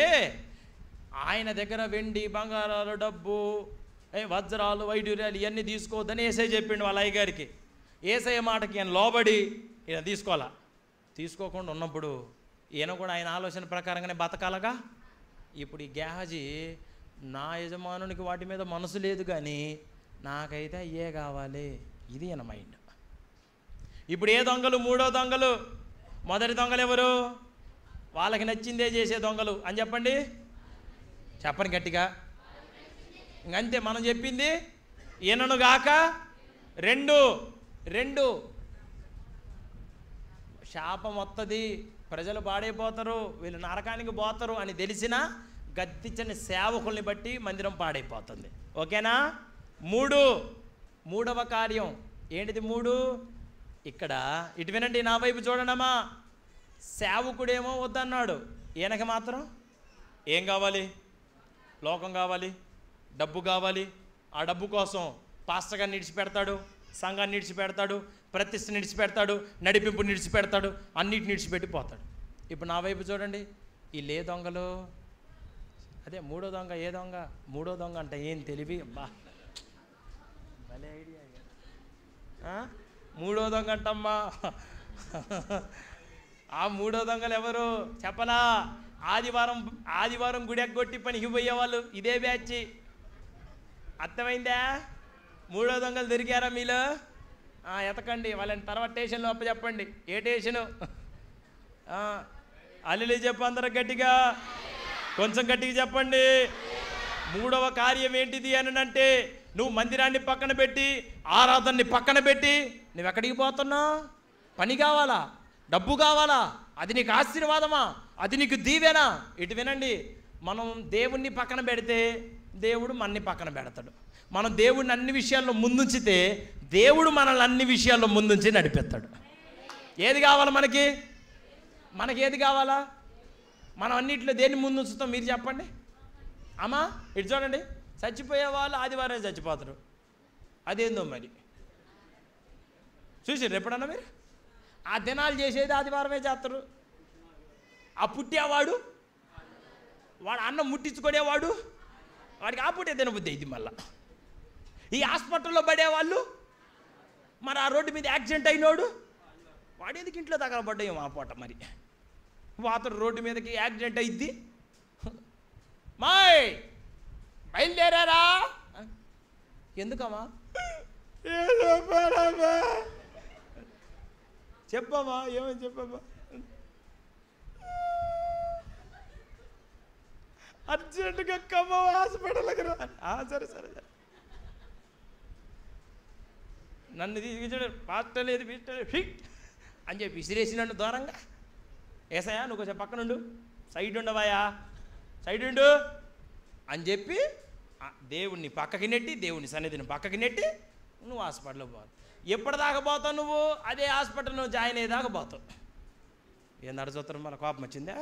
ఆయన దగ్గర వెండి బంగారాలు డబ్బు ఏ వజ్రాలు వైడూర్యాలు ఇవన్నీ తీసుకోవద్దని ఏసై చెప్పిండు వాళ్ళ అయ్యగారికి ఏసఐ మాటకి ఈయన లోబడి ఈయన తీసుకోవాలా తీసుకోకుండా ఉన్నప్పుడు ఈయన కూడా ఆయన ఆలోచన ప్రకారంగానే బతకాలగా ఇప్పుడు ఈ గ్యాహజీ నా యజమానునికి వాటి మీద మనసు లేదు కానీ నాకైతే అయ్యే కావాలి ఇది ఈయన మైండ్ ఇప్పుడు ఏ దొంగలు మూడో దొంగలు మొదటి దొంగలు ఎవరు వాళ్ళకి నచ్చిందే చేసే దొంగలు అని చెప్పండి చెప్పండి గట్టిగా ఇంకంతే మనం చెప్పింది ఈయనను గాక రెండు రెండు శాపం వస్తుంది ప్రజలు పాడైపోతారు వీళ్ళు నరకానికి పోతారు అని తెలిసినా గద్దించని సేవకుల్ని బట్టి మందిరం పాడైపోతుంది ఓకేనా మూడు మూడవ కార్యం ఏంటిది మూడు ఇక్కడ ఇటు వినండి నా వైపు చూడండమ్మా సేవకుడేమో వద్దన్నాడు ఈయనకి మాత్రం ఏం కావాలి లోకం కావాలి డబ్బు కావాలి ఆ డబ్బు కోసం పాస్టర్ గారిని నిడిచిపెడతాడు సంఘాన్ని నిడిచిపెడతాడు ప్రతిష్ఠ నిడిచిపెడతాడు నడిపింపు నిడిచిపెడతాడు అన్నిటిని నిడిచిపెట్టి పోతాడు ఇప్పుడు నా వైపు చూడండి ఈ లే దొంగలు అదే మూడో దొంగ ఏ దొంగ మూడో దొంగ అంటే ఏం తెలివి బా భలే ఐడియా ఆ? మూడో దొంగ అంటమ్మా ఆ మూడో దొంగలు ఎవరు చెప్పలా ఆదివారం ఆదివారం గుడి ఎగ్గొట్టి పనికి పోయేవాళ్ళు ఇదే బ్యాచ్ అర్థమైందా మూడో దొంగలు దొరికారా మీలో ఆ, ఎతకండి వాళ్ళని తర్వాత స్టేషన్లో అప్ప చెప్పండి ఏ స్టేషను అల్లులు చెప్పు అందరూ గట్టిగా కొంచెం గట్టిగా చెప్పండి మూడవ కార్యం ఏంటిది అని అంటే నువ్వు మందిరాన్ని పక్కన పెట్టి ఆరాధనని పక్కన పెట్టి నువ్వు ఎక్కడికి పోతున్నావు పని కావాలా డబ్బు కావాలా అది నీకు ఆశీర్వాదమా అది నీకు దీవెనా ఇటు వినండి మనం దేవుణ్ణి పక్కన పెడితే దేవుడు మనని పక్కన పెడతాడు మనం దేవుడిని అన్ని విషయాల్లో ముందుంచితే దేవుడు మనల్ని అన్ని విషయాల్లో ముందుంచి నడిపిస్తాడు ఏది కావాలి మనకి మనకి ఏది కావాలా మనం అన్నింటిలో దేన్ని ముందు ఉంచుతాం మీరు చెప్పండి అమ్మా ఇటు చూడండి చచ్చిపోయే వాళ్ళు ఆదివారం చచ్చిపోతారు అదేందో మరి చూసారు ఎప్పుడన్నా మీరు ఆ దినాలు చేసేది ఆదివారమే చేస్తారు ఆ పుట్టేవాడు వాడు అన్నం ముట్టించుకునేవాడు వాడికి ఆ పుట్టే తినబుద్ధి ఇది మళ్ళా ఈ హాస్పిటల్లో పడేవాళ్ళు మరి ఆ రోడ్డు మీద యాక్సిడెంట్ అయినోడు వాడేందుకు ఇంట్లో తగలబడ్డాయి మా పూట మరి వాతడు రోడ్డు మీదకి యాక్సిడెంట్ అయింది మాయ్ బయలుదేరారా ఎందుకమ్మా చెప్పమ్మా ఏమని చెప్పమ్మా అర్జెంటుగా కమ్మ హాస్పిటల్కి రా ఆ, సరే సరే సరే నన్ను తీసుకొచ్చాడు పాస్టర్ లేదు పీస్టర్ లేదు, ఫిట్ అని చెప్పి విసిరేసి నన్ను దూరంగా ఏసయ్యా నువ్వు కొంచెం పక్కనుండు సైడ్ ఉండవాయా సైడ్ ఉండు అని చెప్పి ఆ దేవుణ్ణి పక్కకి నెట్టి దేవుని సన్నిధిని పక్కకి నెట్టి నువ్వు హాస్పిటల్కి పోతావు ఎప్పటిదాకా పోతావు నువ్వు అదే హాస్పిటల్ నువ్వు జాయిన్ అయ్యేదాకా పోతావు ఏం నడుచుతారు మన కోపం వచ్చిందా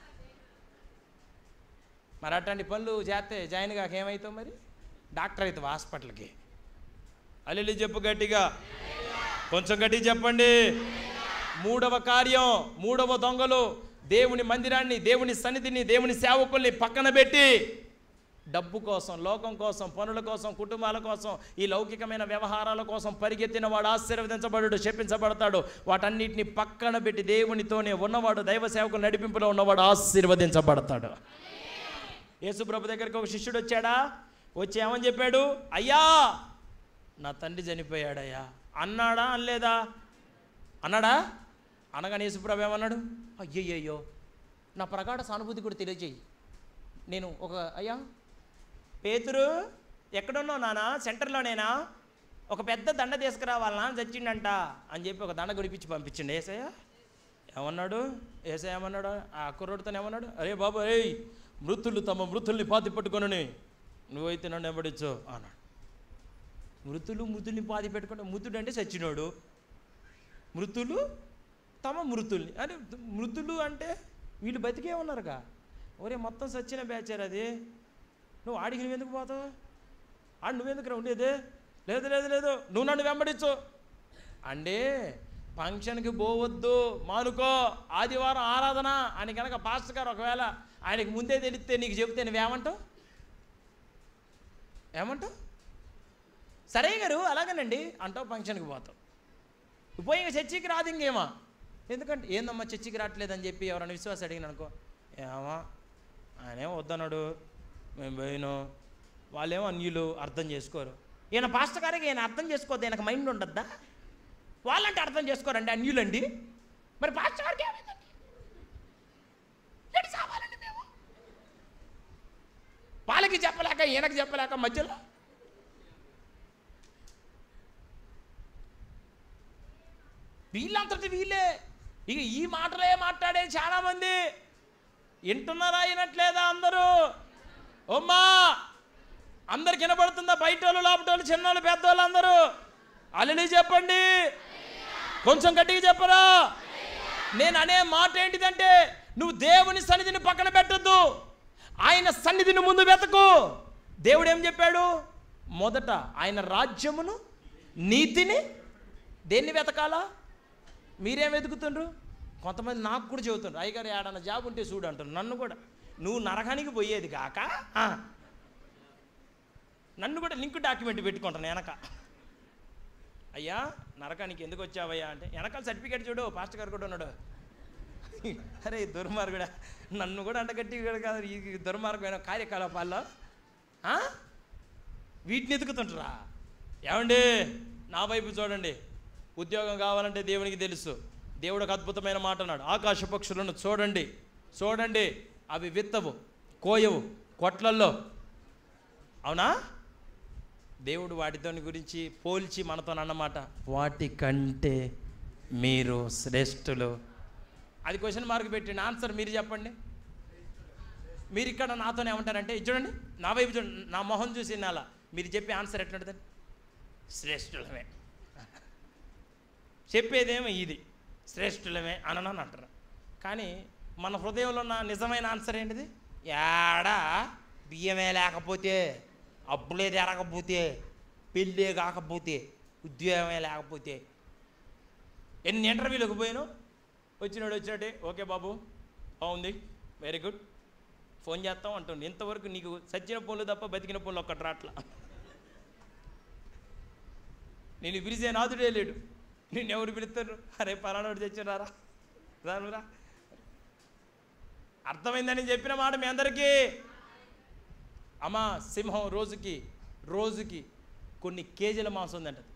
మరి అట్లాంటి పనులు చేస్తే జాయిన్ కాక ఏమవుతావు మరి డాక్టర్ అవుతావు హాస్పిటల్కి అల్లెల్లి చెప్పు గట్టిగా కొంచెం గట్టిగా చెప్పండి మూడవ కార్యం మూడవ దొంగలు దేవుని మందిరాన్ని దేవుని సన్నిధిని దేవుని సేవకుల్ని పక్కన పెట్టి డబ్బు కోసం లోకం కోసం పనుల కోసం కుటుంబాల కోసం ఈ లౌకికమైన వ్యవహారాల కోసం పరిగెత్తిన వాడు ఆశీర్వదించబడు చెప్పించబడతాడు వాటన్నిటిని పక్కన పెట్టి దేవునితోనే ఉన్నవాడు దైవ సేవకులు నడిపింపులో ఉన్నవాడు ఆశీర్వదించబడతాడు యేసుప్రభు దగ్గరికి ఒక శిష్యుడు వచ్చాడా వచ్చి ఏమని చెప్పాడు అయ్యా నా తండ్రి చనిపోయాడయ్యా అన్నాడా అనలేదా అన్నాడా అనగానే యేసుప్రభు ఏమన్నాడు అయ్యయ్యో నా ప్రగాఢ సానుభూతి కూడా తెలియజేయి నేను ఒక అయ్యా పేతురు ఎక్కడున్నావు నానా సెంటర్లోనేనా ఒక పెద్ద దండ తీసుకురావాలనా చచ్చిండంట అని చెప్పి ఒక దండ గుడిపించి పంపించండి ఏసయ్య ఏమన్నాడు ఏసయ్య ఏమన్నాడు ఆ కుర్రోడితో ఏమన్నాడు అరే బాబు ఏయ్ మృతులు తమ మృతుల్ని పాతి పట్టుకొనని నువ్వైతే నన్ను ఎవడిచ్చు అన్నాడు మృతులు మృతుల్ని పాతి పెట్టుకుంటే మృతుడు అంటే చచ్చినోడు మృతులు తమ మృతుల్ని అంటే మృతులు అంటే వీళ్ళు బతికే ఉన్నారుగా ఒరే మొత్తం సచ్చిన బ్యాచర్ అది నువ్వు ఆడికి నువ్వు ఎందుకు పోతావు ఆడు నువ్వెందుకు ఉండేది లేదు లేదు లేదు నువ్వు నన్ను వెంబడించు అంటే ఫంక్షన్కి పోవద్దు మానుకో ఆదివారం ఆరాధన అని కనుక పాస్టర్ గారు ఒకవేళ ఆయనకి ముందే తెలిస్తే నీకు చెబితే నువ్వేమంటావు ఏమంటావు సరే గారు అలాగేనండి అంటావు ఫంక్షన్కి పోతావు నువ్వు పోయి ఇంక చర్చికి రాదు ఇంకేమా ఎందుకంటే ఏందమ్మా చర్చికి రావట్లేదని చెప్పి ఎవరైనా విశ్వాసం అడిగిన అనుకో ఏమా ఆయనేమో వద్దన్నాడు మేము పోయినాం వాళ్ళేమో అన్యులు అర్థం చేసుకోరు ఈయన పాస్టర్ గారికి ఈయన అర్థం చేసుకోవద్దు ఈయనకు మైండ్ ఉండద్దా వాళ్ళంటే అర్థం చేసుకోరండి అన్యులండి మరి పాస్టర్ గారికి ఏమైందండి ఎటు సావాలండి మేము వాళ్ళకి చెప్పలేక ఈయనకి చెప్పలేక మధ్యలో వీళ్ళంతటి వీళ్ళే ఇక ఈ మాటలే మాట్లాడే చాలా మంది వింటున్నారా వినట్లేదా అందరూ ఓమ్మా అందరికి వినపడుతుందా బయట వాళ్ళు లోపల వాళ్ళు చిన్నోళ్ళు పెద్దోళ్ళు అందరూ అల్లని చెప్పండి కొంచెం గట్టిగా చెప్పరా నేను అనే మాట ఏంటిదంటే నువ్వు దేవుని సన్నిధిని పక్కన పెట్టొద్దు ఆయన సన్నిధిని ముందు వెతకు దేవుడు ఏం చెప్పాడు మొదట ఆయన రాజ్యమును నీతిని దేన్ని వెతకాలా మీరేం వెతుకుతుండ్రు కొంతమంది నాకు కూడా చెబుతుండ్రు అయ్యగారు ఏడన్నా జాబ్ ఉంటే చూడు అంటారు నన్ను కూడా నువ్వు నరకానికి పోయేది కాక ఆ, నన్ను కూడా లింక్ డాక్యుమెంట్ పెట్టుకుంటాను వెనక అయ్యా నరకానికి ఎందుకు వచ్చావయ్యా అంటే వెనకాల సర్టిఫికేట్ చూడు పాస్టర్ గారు కూడా ఉన్నాడు అరే ఈ దుర్మార్గుడా నన్ను కూడా అంటగట్టి కాదు ఈ దుర్మార్గమైన కార్యకలాపాల్లో ఆ? వీటిని ఎదుగుతుంటారా ఏమండి నా వైపు చూడండి ఉద్యోగం కావాలంటే దేవునికి తెలుసు దేవుడు ఒక అద్భుతమైన మాట అన్నాడు ఆకాశ పక్షులను చూడండి చూడండి అవి విత్తవు కోయవు కొట్లల్లో అవునా దేవుడు వాటితో గురించి పోల్చి మనతో అన్నమాట వాటి కంటే మీరు శ్రేష్ఠులు అది క్వశ్చన్ మార్క్ పెట్టండి ఆన్సర్ మీరు చెప్పండి మీరు ఇక్కడ నాతోనే ఏమంటారంటే ఇది చూడండి నా వైపు చూడండి నా మొహం చూసి నాలా మీరు చెప్పే ఆన్సర్ ఎట్లుంటుంది శ్రేష్ఠులమే చెప్పేదేమో ఇది శ్రేష్ఠులమే అనని అంటారు కానీ మన హృదయంలో ఉన్న నిజమైన ఆన్సర్ ఏంటిది ఏడా బియ్యమే లేకపోతే అప్పులే తెరకపోతే పెళ్ళే కాకపోతే ఉద్యోగమే లేకపోతే ఎన్ని ఇంటర్వ్యూలకు పోయాను వచ్చినాడు వచ్చినట్టే ఓకే బాబు బాగుంది వెరీ గుడ్ ఫోన్ చేస్తాం అంటుండే ఇంతవరకు నీకు సచ్చిన ఫోన్లు తప్ప బతికిన ఫోన్లు ఒక్కటి రాట్లా నేను పిలిచే నాదుడే లేడు నిన్ను ఎవరు పిలుస్తారు అరే పలానోడు తెచ్చున్నారా రానురా అర్థమైందని చెప్పిన మాట మీ అందరికీ అమ్మా సింహం రోజుకి రోజుకి కొన్ని కేజీల మాంసం తింటది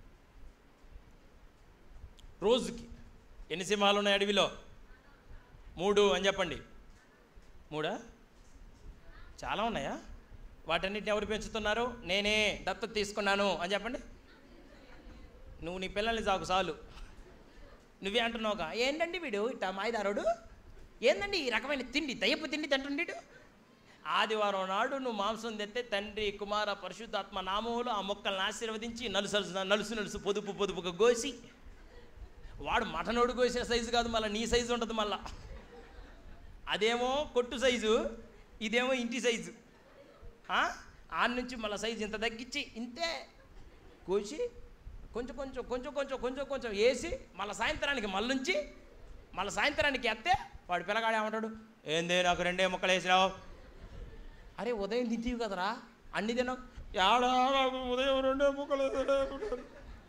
రోజుకి ఎన్ని సింహాలు ఉన్నాయి అడవిలో మూడు అని చెప్పండి మూడా చాలా ఉన్నాయా వాటన్నిటిని ఎవరు పెంచుతున్నారు నేనే దత్తత తీసుకున్నాను అని చెప్పండి నువ్వు నీ పిల్లల్ని చాకు చాలు నువ్వే అంటున్నావుగా ఏంటండి వీడు ఇట్టా మాయదారుడు ఏందండి ఈ రకమైన తిండి దయ్యపు తిండి తింటుండీడు ఆదివారం నాడు నువ్వు మాంసం తెస్తే తండ్రి కుమార పరిశుద్ధాత్మ నామములు ఆ మొక్కలను ఆశీర్వదించి నలుసు నలుసు నలుసు పొదుపు పొదుపుగా కోసి వాడు మటనోడు కోసిన సైజు కాదు మళ్ళీ నీ సైజు ఉంటుంది మళ్ళా అదేమో కొట్టు సైజు ఇదేమో ఇంటి సైజు ఆ? ఆడ నుంచి మళ్ళీ సైజు ఇంత తగ్గించి ఇంతే కోసి కొంచెం కొంచెం కొంచెం కొంచెం కొంచెం కొంచెం వేసి మళ్ళీ సాయంత్రానికి మళ్ళుంచి మళ్ళీ సాయంత్రానికి ఎత్తే వాడు పిల్లగాడు ఏమంటాడు ఏంది నాకు రెండే ముక్కలు వేసినావు అరే ఉదయం తింటివి కదరా అన్ని తిన్నావు ఏడా నాకు ఉదయం రెండే ముక్కలు వేసినావు?"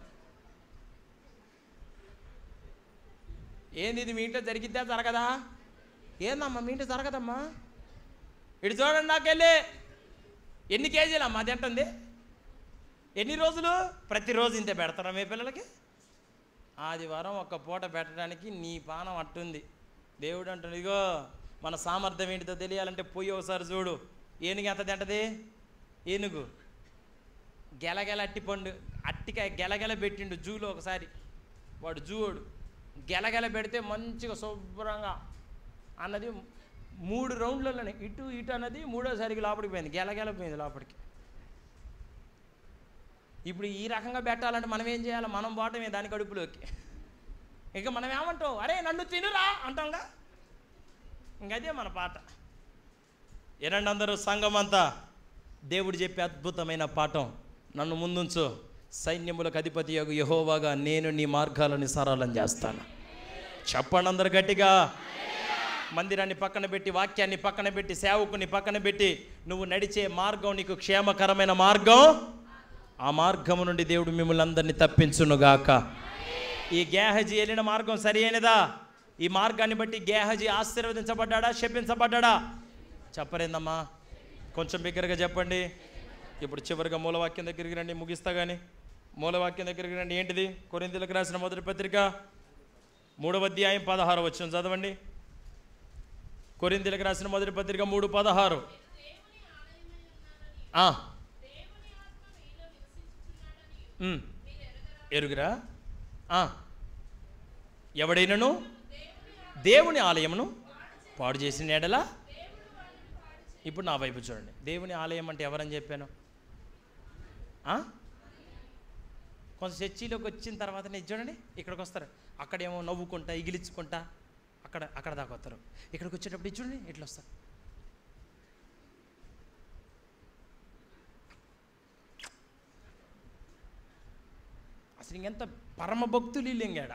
ఏంది ఇది మీ ఇంట్లో జరిగిద్దా జరగదా ఏందమ్మా మీ ఇంట్లో జరగదమ్మా ఇటు చూడండి నాకెళ్ళి ఎన్ని కేజీలు అమ్మా అది అంటుంది ఎన్ని రోజులు ప్రతిరోజు ఇంతే పెడతారా మీ పిల్లలకి ఆదివారం ఒక్క పూట పెట్టడానికి నీ పానం అట్టుంది దేవుడు అంటుంది ఇగో మన సామర్థ్యం ఏంటిదో తెలియాలంటే పోయి ఒకసారి చూడు ఏనుగు ఎంత తింటది ఏనుగు గెలగెల అట్టి పండు అట్టికాయ గెలగెల పెట్టిండు జూలో ఒకసారి వాడు జూడు గెలగెల పెడితే మంచిగా శుభ్రంగా అన్నది మూడు రౌండ్లలోనే ఇటు ఇటు అన్నది మూడోసారికి లోపలికి పోయింది గెలగెల పోయింది లోపలికి ఇప్పుడు ఈ రకంగా పెట్టాలంటే మనం ఏం చేయాలి మనం పోవటమే దాని కడుపులోకి ఇక మనం ఏమంటాం అరే నన్ను తినురా అంటాంగా ఇంకదే మన పాట ఏనండి అందరూ సంఘం అంతా దేవుడు చెప్పే అద్భుతమైన పాఠం నన్ను ముందుంచు సైన్యములకు అధిపతి యొక్క యహోవాగా నేను నీ మార్గాలను సరళం చేస్తాను చెప్పండి అందరు గట్టిగా మందిరాన్ని పక్కన పెట్టి వాక్యాన్ని పక్కన పెట్టి సేవకుని పక్కన పెట్టి నువ్వు నడిచే మార్గం నీకు క్షేమకరమైన మార్గం ఆ మార్గము నుండి దేవుడు మిమ్మల్ని అందరినీ తప్పించునుగాక ఈ గేహజీ వెళ్ళిన మార్గం సరి అయినదా ఈ మార్గాన్ని బట్టి గేహజీ ఆశీర్వదించబడ్డా శపించబడ్డా చెప్పరేందమ్మా కొంచెం బిగ్గరగా చెప్పండి ఇప్పుడు చివరిగా మూలవాక్యం దగ్గరికి రండి ముగిస్తా కానీ మూలవాక్యం దగ్గరికి రండి ఏంటిది కొరిందులకు రాసిన మొదటి పత్రిక మూడవ అధ్యాయం పదహారు వచ్చిన చదవండి కొరిందులకు రాసిన మొదటి పత్రిక మూడు పదహారు ఆ. ఉమ్. ఎరుగురా ఆ. ఎవడైనను దేవుని ఆలయమును పాడు చేసిన ఎడల ఇప్పుడు నా వైపు చూడండి దేవుని ఆలయం అంటే ఎవరని చెప్పాను ఆ? కొంత చర్చిలోకి వచ్చిన తర్వాత నేను చూడండి ఇక్కడికి వస్తారు అక్కడేమో నవ్వుకుంటా ఇగిలించుకుంటా అక్కడ అక్కడ దాకా వస్తారు ఇక్కడికి వచ్చేటప్పుడు ఇది చూడండి ఇట్లా వస్తారు అసలు ఇంకెంత పరమ భక్తులు ఇంగాడ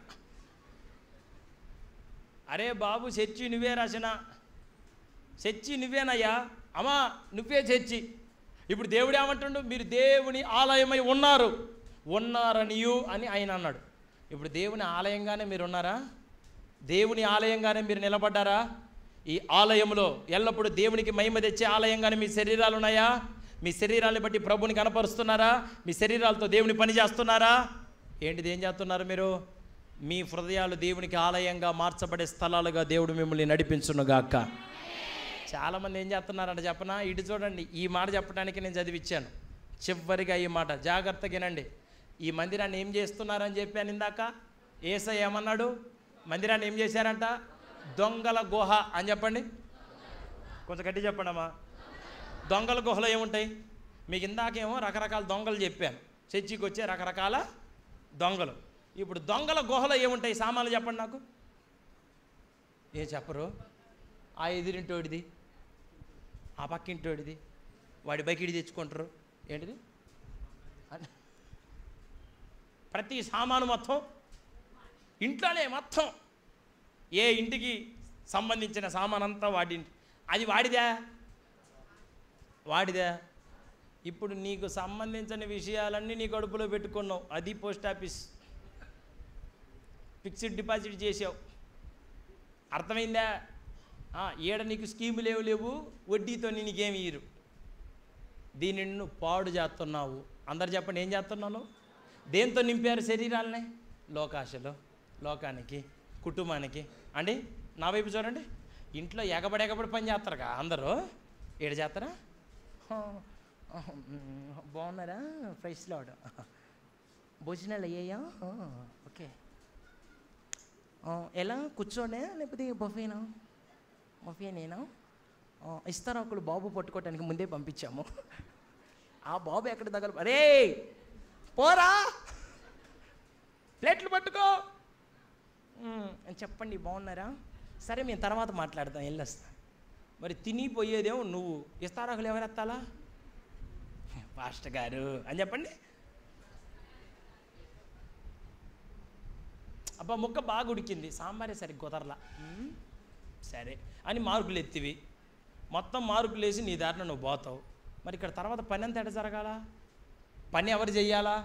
అరే బాబు చర్చి నువ్వే రాసిన చర్చి నువ్వేనయ్యా అమ్మా నువ్వే చర్చి ఇప్పుడు దేవుడు ఏమంటుండు మీరు దేవుని ఆలయమై ఉన్నారు ఉన్నారనియు అని ఆయన అన్నాడు ఇప్పుడు దేవుని ఆలయంగానే మీరు ఉన్నారా దేవుని ఆలయంగానే మీరు నిలబడ్డారా ఈ ఆలయంలో ఎల్లప్పుడూ దేవునికి మహిమ తెచ్చే ఆలయంగానే మీ శరీరాలు ఉన్నాయా మీ శరీరాన్ని బట్టి ప్రభుని కనపరుస్తున్నారా మీ శరీరాలతో దేవుని పని చేస్తున్నారా ఏంటిది ఏం చేస్తున్నారు మీరు మీ హృదయాలు దేవునికి ఆలయంగా మార్చబడే స్థలాలుగా దేవుడు మిమ్మల్ని నడిపించునుగాక చాలామంది ఏం చేస్తున్నారంట చెప్పనా ఇటు చూడండి ఈ మాట చెప్పడానికి నేను చదివిచ్చాను చివరిగా ఈ మాట జాగ్రత్తగా వినండి ఈ మందిరాన్ని ఏం చేస్తున్నారని చెప్పాను ఇందాక ఏసై ఏమన్నాడు మందిరాన్ని ఏం చేశారంట దొంగల గుహ అని చెప్పండి కొంచెం గట్టి చెప్పండి అమ్మా దొంగల గుహలో ఏముంటాయి మీకు ఇందాకేమో రకరకాల దొంగలు చెప్పాను చర్చికి వచ్చే రకరకాల దొంగలు ఇప్పుడు దొంగల గుహలో ఏముంటాయి సామాన్లు చెప్పండి నాకు ఏం చెప్పరు ఆ ఎదురింటోడిది ఆ పక్కింటోడిది వాడి బకిడి తెచ్చుకుంటారు ఏంటిది అని. ప్రతి సామాను మొత్తం ఇంట్లోనే మొత్తం ఏ ఇంటికి సంబంధించిన సామాన్ అంతా వాడి అది వాడిదా వాడిదా ఇప్పుడు నీకు సంబంధించిన విషయాలన్నీ నీ కడుపులో పెట్టుకున్నావు అది పోస్ట్ ఆఫీస్ ఫిక్స్డ్ డిపాజిట్ చేసావు అర్థమైందా ఆ, ఈడ నీకు స్కీము లేవు లేవు వడ్డీతో నీకేమి ఇయ్యరు దీనిని నువ్వు పాడు చేస్తున్నావు అందరు చెప్పండి ఏం చేస్తున్నాను దేంతో నింపారు శరీరాలని లోకాశలో లోకానికి కుటుంబానికి అండి నా వైపు చూడండి ఇంట్లో ఎగబడి ఎగబడి పని చేస్తారుగా అందరూ ఏడ చేస్తారా హా, ఆహ్, మ్, బాగున్నారా ఫ్రెష్ లాడ్ భోజనాలు అయ్యాయా ఆ, ఓకే ఆ, ఎలా కూర్చోండే లేకపోతే బఫేనా బఫేనేనా ఆ, ఇస్తారా ఒకళ్ళు బాబు పట్టుకోవటానికి ముందే పంపించాము ఆ బాబు ఎక్కడ తగల అరే పోరా ప్లేట్లు పట్టుకో "ఉమ్, అని చెప్పండి బాగున్నారా సరే మేము తర్వాత మాట్లాడతాం వెళ్ళొస్తా మరి తినిపోయేదేమో నువ్వు ఇస్తారాకులు ఎవరు ఎత్తాలా పాస్టర్ గారు అని చెప్పండి అబ్బా ముక్క బాగా ఉడికింది సాంబారే సరిగ్గా కుదరలా "ఉమ్, సరే అని మార్కులు ఎత్తివి మొత్తం మార్కులు వేసి నీ దారిన నువ్వు పోతావు మరి ఇక్కడ తర్వాత పని అంతా ఎట జరగాల పని ఎవరు చెయ్యాలా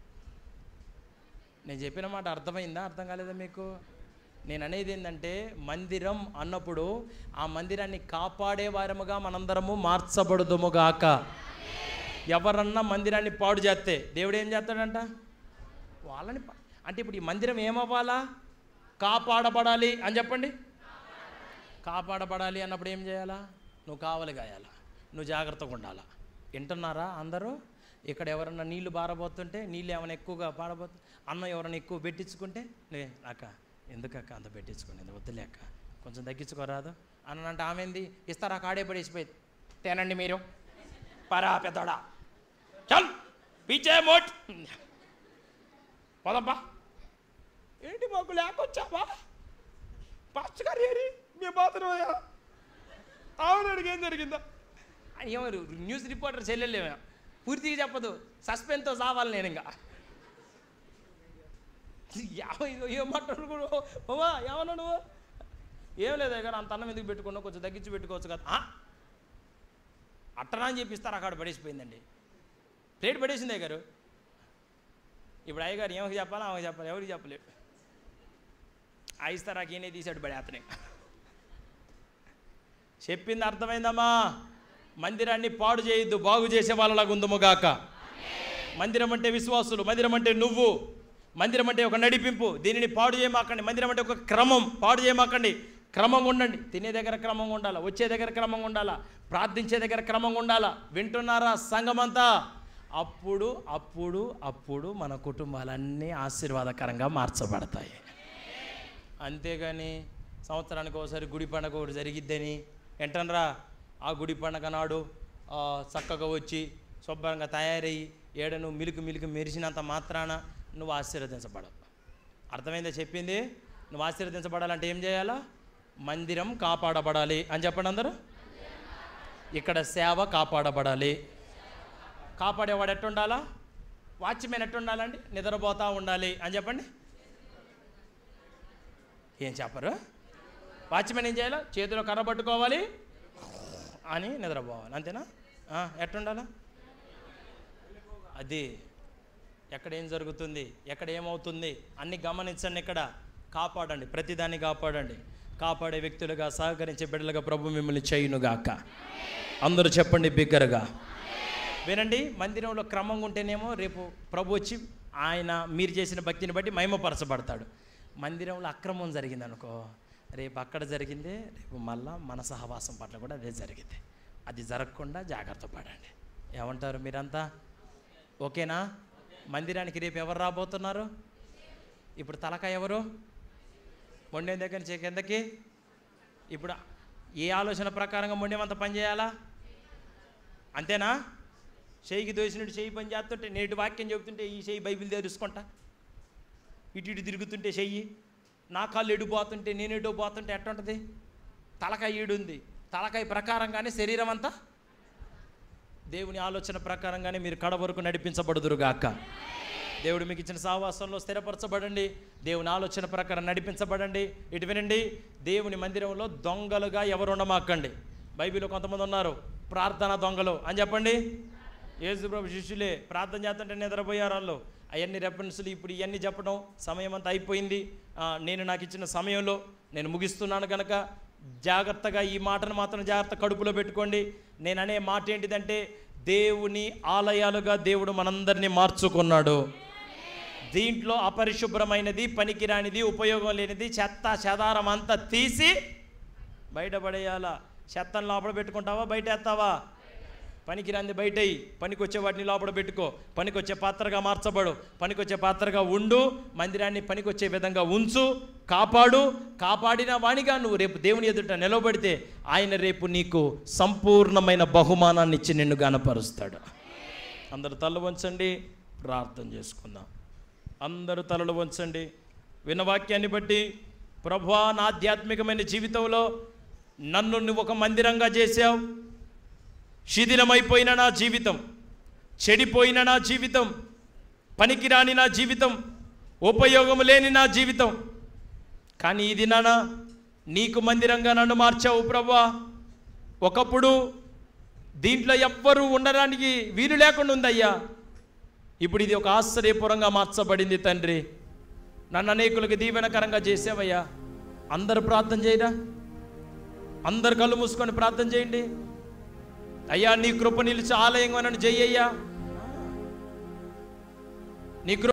నేను చెప్పిన మాట అర్థమైందా అర్థం కాలేదా మీకు నేను అనేది ఏంటంటే మందిరం అన్నప్పుడు ఆ మందిరాన్ని కాపాడే వారముగా మనందరము మార్చబడుదుముగాక ఎవరన్నా మందిరాన్ని పాడు చేస్తే దేవుడు ఏం చేస్తాడంట వాళ్ళని పా- అంటే ఇప్పుడు ఈ మందిరం ఏమవ్వాలా కాపాడబడాలి అని చెప్పండి కాపాడబడాలి అన్నప్పుడు ఏం చేయాలా నువ్వు కావలి గాయాలా నువ్వు జాగ్రత్తగా ఉండాలా వింటున్నారా అందరూ ఇక్కడ ఎవరన్నా నీళ్లు బారబోతుంటే నీళ్ళు ఏమైనా ఎక్కువగా పాడబోతు అన్నం ఎవరైనా ఎక్కువ పెట్టించుకుంటే నువ్వే అక్క ఎందుకు అక్క అంత పెట్టించుకునేది వద్దులే అక్క కొంచెం తగ్గించుకోరాదు అని అంటే ఆమెంది ఇస్తారా కాడే పడేసిపోయి తేనండి మీరు పరా పెద్దోడా చల్ పీచే మోట్ పోదబ్బా ఏంటి మాకు లేకొచ్చావా పాస్ట్ గారు ఏరి మీ బాత్రూమ్ అయ్యా ఆవిడ అడిగి ఏం జరిగిందా ఏమరు న్యూస్ రిపోర్టర్ చెల్లెలేమో పూర్తిగా చెప్పదు సస్పెన్స్తో సావాలి నేను ఇంకా యాభై ఏం మాట్లాడుకో బాబా ఏమన్నా నువ్వు ఏం లేదు కానీ అంత అన్నం ఎందుకు పెట్టుకున్నావు కొంచెం తగ్గించి పెట్టుకోవచ్చు కదా ఆ? అట్టనా అని చెప్పిస్తారు అక్కడ పడేసిపోయిందండి ప్లేట్ పడేసిందే గారు ఇప్పుడు అయ్యగారు ఏమకి చెప్పాలా ఆమెకి చెప్పాలి ఎవరికి చెప్పలేడు ఆ ఇస్తారాకి ఈయనే తీసాడు బడి అతనే చెప్పింది అర్థమైందమ్మా మందిరాన్ని పాడు చేయొద్దు బాగు చేసే వాళ్ళలాగా ఉందముగాక మందిరం అంటే విశ్వాసులు మందిరం అంటే నువ్వు మందిరం అంటే ఒక నడిపింపు దీనిని పాడు చేయమాకండి మందిరం అంటే ఒక క్రమం పాడు చేయమాకండి క్రమంగా ఉండండి తినే దగ్గర క్రమంగా ఉండాలా వచ్చే దగ్గర క్రమంగా ఉండాలా ప్రార్థించే దగ్గర క్రమంగా ఉండాలా వింటున్నారా సంఘమంతా అప్పుడు అప్పుడు అప్పుడు మన కుటుంబాలన్నీ ఆశీర్వాదకరంగా మార్చబడతాయి అంతేగాని సంవత్సరానికి ఒకసారి గుడి పండగ ఒకటి జరిగిద్దని ఎంటనరా ఆ గుడి పండగ నాడు ఆ, చక్కగా వచ్చి శుభ్రంగా తయారయ్యి ఏడ నువ్వు మిలుకు మిలుకు మెరిసినంత మాత్రాన నువ్వు ఆశీర్వదించబడవు అర్థమైందా చెప్పింది నువ్వు ఆశీర్వదించబడాలంటే ఏం చేయాలా మందిరం కాపాడబడాలి అని చెప్పండి అందరూ ఇక్కడ సేవ కాపాడబడాలి కాపాడేవాడు ఎట్టుండాలా వాచ్మెన్ ఎట్టుండాలండి నిద్రపోతూ ఉండాలి అని చెప్పండి ఏం చెప్పరు వాచ్మెన్ ఏం చేయాలి చేతిలో కర్ర పట్టుకోవాలి అని నిద్రపోవాలి అంతేనా ఆ, ఎట్టుండాలా అది ఎక్కడ ఏం జరుగుతుంది ఎక్కడ ఏమవుతుంది అన్ని గమనించండి ఇక్కడ కాపాడండి ప్రతిదాన్ని కాపాడండి కాపాడే వ్యక్తులుగా సహకరించే బిడ్డలుగా ప్రభు మిమ్మల్ని చేయునుగాక అందరూ చెప్పండి బిగ్గరగా వినండి మందిరంలో క్రమంగా ఉంటేనేమో రేపు ప్రభు వచ్చి ఆయన మీరు చేసిన భక్తిని బట్టి మహిమపరచబడతాడు మందిరంలో అక్రమం జరిగింది అనుకో రేపు అక్కడ జరిగిందే రేపు మళ్ళా మన సహవాసం పట్ల కూడా అదే జరిగింది అది జరగకుండా జాగ్రత్త పడండి ఏమంటారు మీరంతా ఓకేనా మందిరానికి రేపు ఎవరు రాబోతున్నారు ఇప్పుడు తలకాయ ఎవరు మొండే దగ్గర నుంచి కిందకి ఇప్పుడు ఏ ఆలోచన ప్రకారంగా మొండేమంత పని చేయాలా అంతేనా చేయికి దోసినట్టు చేయి పని చేస్తుంటే నేటి వాక్యం చెబుతుంటే ఈ చేయి బైబిల్ తెరుచుకుంటా ఇటు ఇటు తిరుగుతుంటే చెయ్యి నా కాళ్ళు ఎడిపోతుంటే నేను ఎటు పోతుంటే ఎట్టుంటుంది తలకాయ ఈడుంది తలకాయ ప్రకారంగానే శరీరం అంతా దేవుని ఆలోచన ప్రకారంగానే మీరు కడ వరకు నడిపించబడుదురుగాక దేవుడు మీకు ఇచ్చిన సావాసంలో స్థిరపరచబడండి దేవుని ఆలోచన ప్రకారం నడిపించబడండి ఇటు వినండి దేవుని మందిరంలో దొంగలుగా ఎవరు ఉండమాకండి బైబిల్లో కొంతమంది ఉన్నారు ప్రార్థన దొంగలు అని చెప్పండి యేసుప్రభు శిష్యులే ప్రార్థన చేస్తుంటే నిద్రపోయారు వాళ్ళు అవన్నీ రెఫరెన్స్లు ఇప్పుడు ఇవన్నీ చెప్పడం సమయం అంతా అయిపోయింది ఆ, నేను నాకు ఇచ్చిన సమయంలో నేను ముగిస్తున్నాను కనుక జాగ్రత్తగా ఈ మాటను మాత్రం జాగ్రత్త కడుపులో పెట్టుకోండి నేను అనే మాట ఏంటిదంటే దేవుని ఆలయాలుగా దేవుడు మనందరినీ మార్చుకున్నాడు దీంట్లో అపరిశుభ్రమైనది పనికిరానిది ఉపయోగం లేనిది చెత్త చెదారం అంతా తీసి బయటపడేయాలా చెత్తను లోపల పెట్టుకుంటావా బయట వేస్తావా పనికిరాంది బయట పనికొచ్చే వాటిని లోపల పెట్టుకో పనికొచ్చే పాత్రగా మార్చబడు పనికొచ్చే పాత్రగా ఉండు మందిరాన్ని పనికొచ్చే విధంగా ఉంచు కాపాడు కాపాడిన వాణిగా నువ్వు రేపు దేవుని ఎదుట నిలబడితే ఆయన రేపు నీకు సంపూర్ణమైన బహుమానాన్ని ఇచ్చి నిన్ను గనపరుస్తాడు అందరు తల వంచండి ప్రార్థన చేసుకుందాం అందరూ తలలు వంచండి విన్న వాక్యాన్ని బట్టి ప్రభువా నా ఆధ్యాత్మికమైన జీవితంలో నన్ను నువ్వు ఒక మందిరంగా చేశావు శిథిలమైపోయిన నా జీవితం చెడిపోయిన నా జీవితం పనికిరాని నా జీవితం ఉపయోగం లేని నా జీవితం కానీ ఇది నానా నీకు మందిరంగా నన్ను మార్చావు ప్రభా ఒకప్పుడు దీంట్లో ఎవ్వరూ ఉండడానికి వీలు లేకుండా ఉందయ్యా ఇప్పుడు ఇది ఒక ఆశ్చర్యపురంగా మార్చబడింది తండ్రి నన్ను అనేకులకు దీవెనకరంగా చేసావయ్యా అందరు ప్రార్థన చేయరా అందరు కళ్ళు మూసుకొని ప్రార్థన చేయండి అయ్యా నీ కృప నిలిచి ఆలయంగా నన్ను చెయ్యయ్యా నీ కృప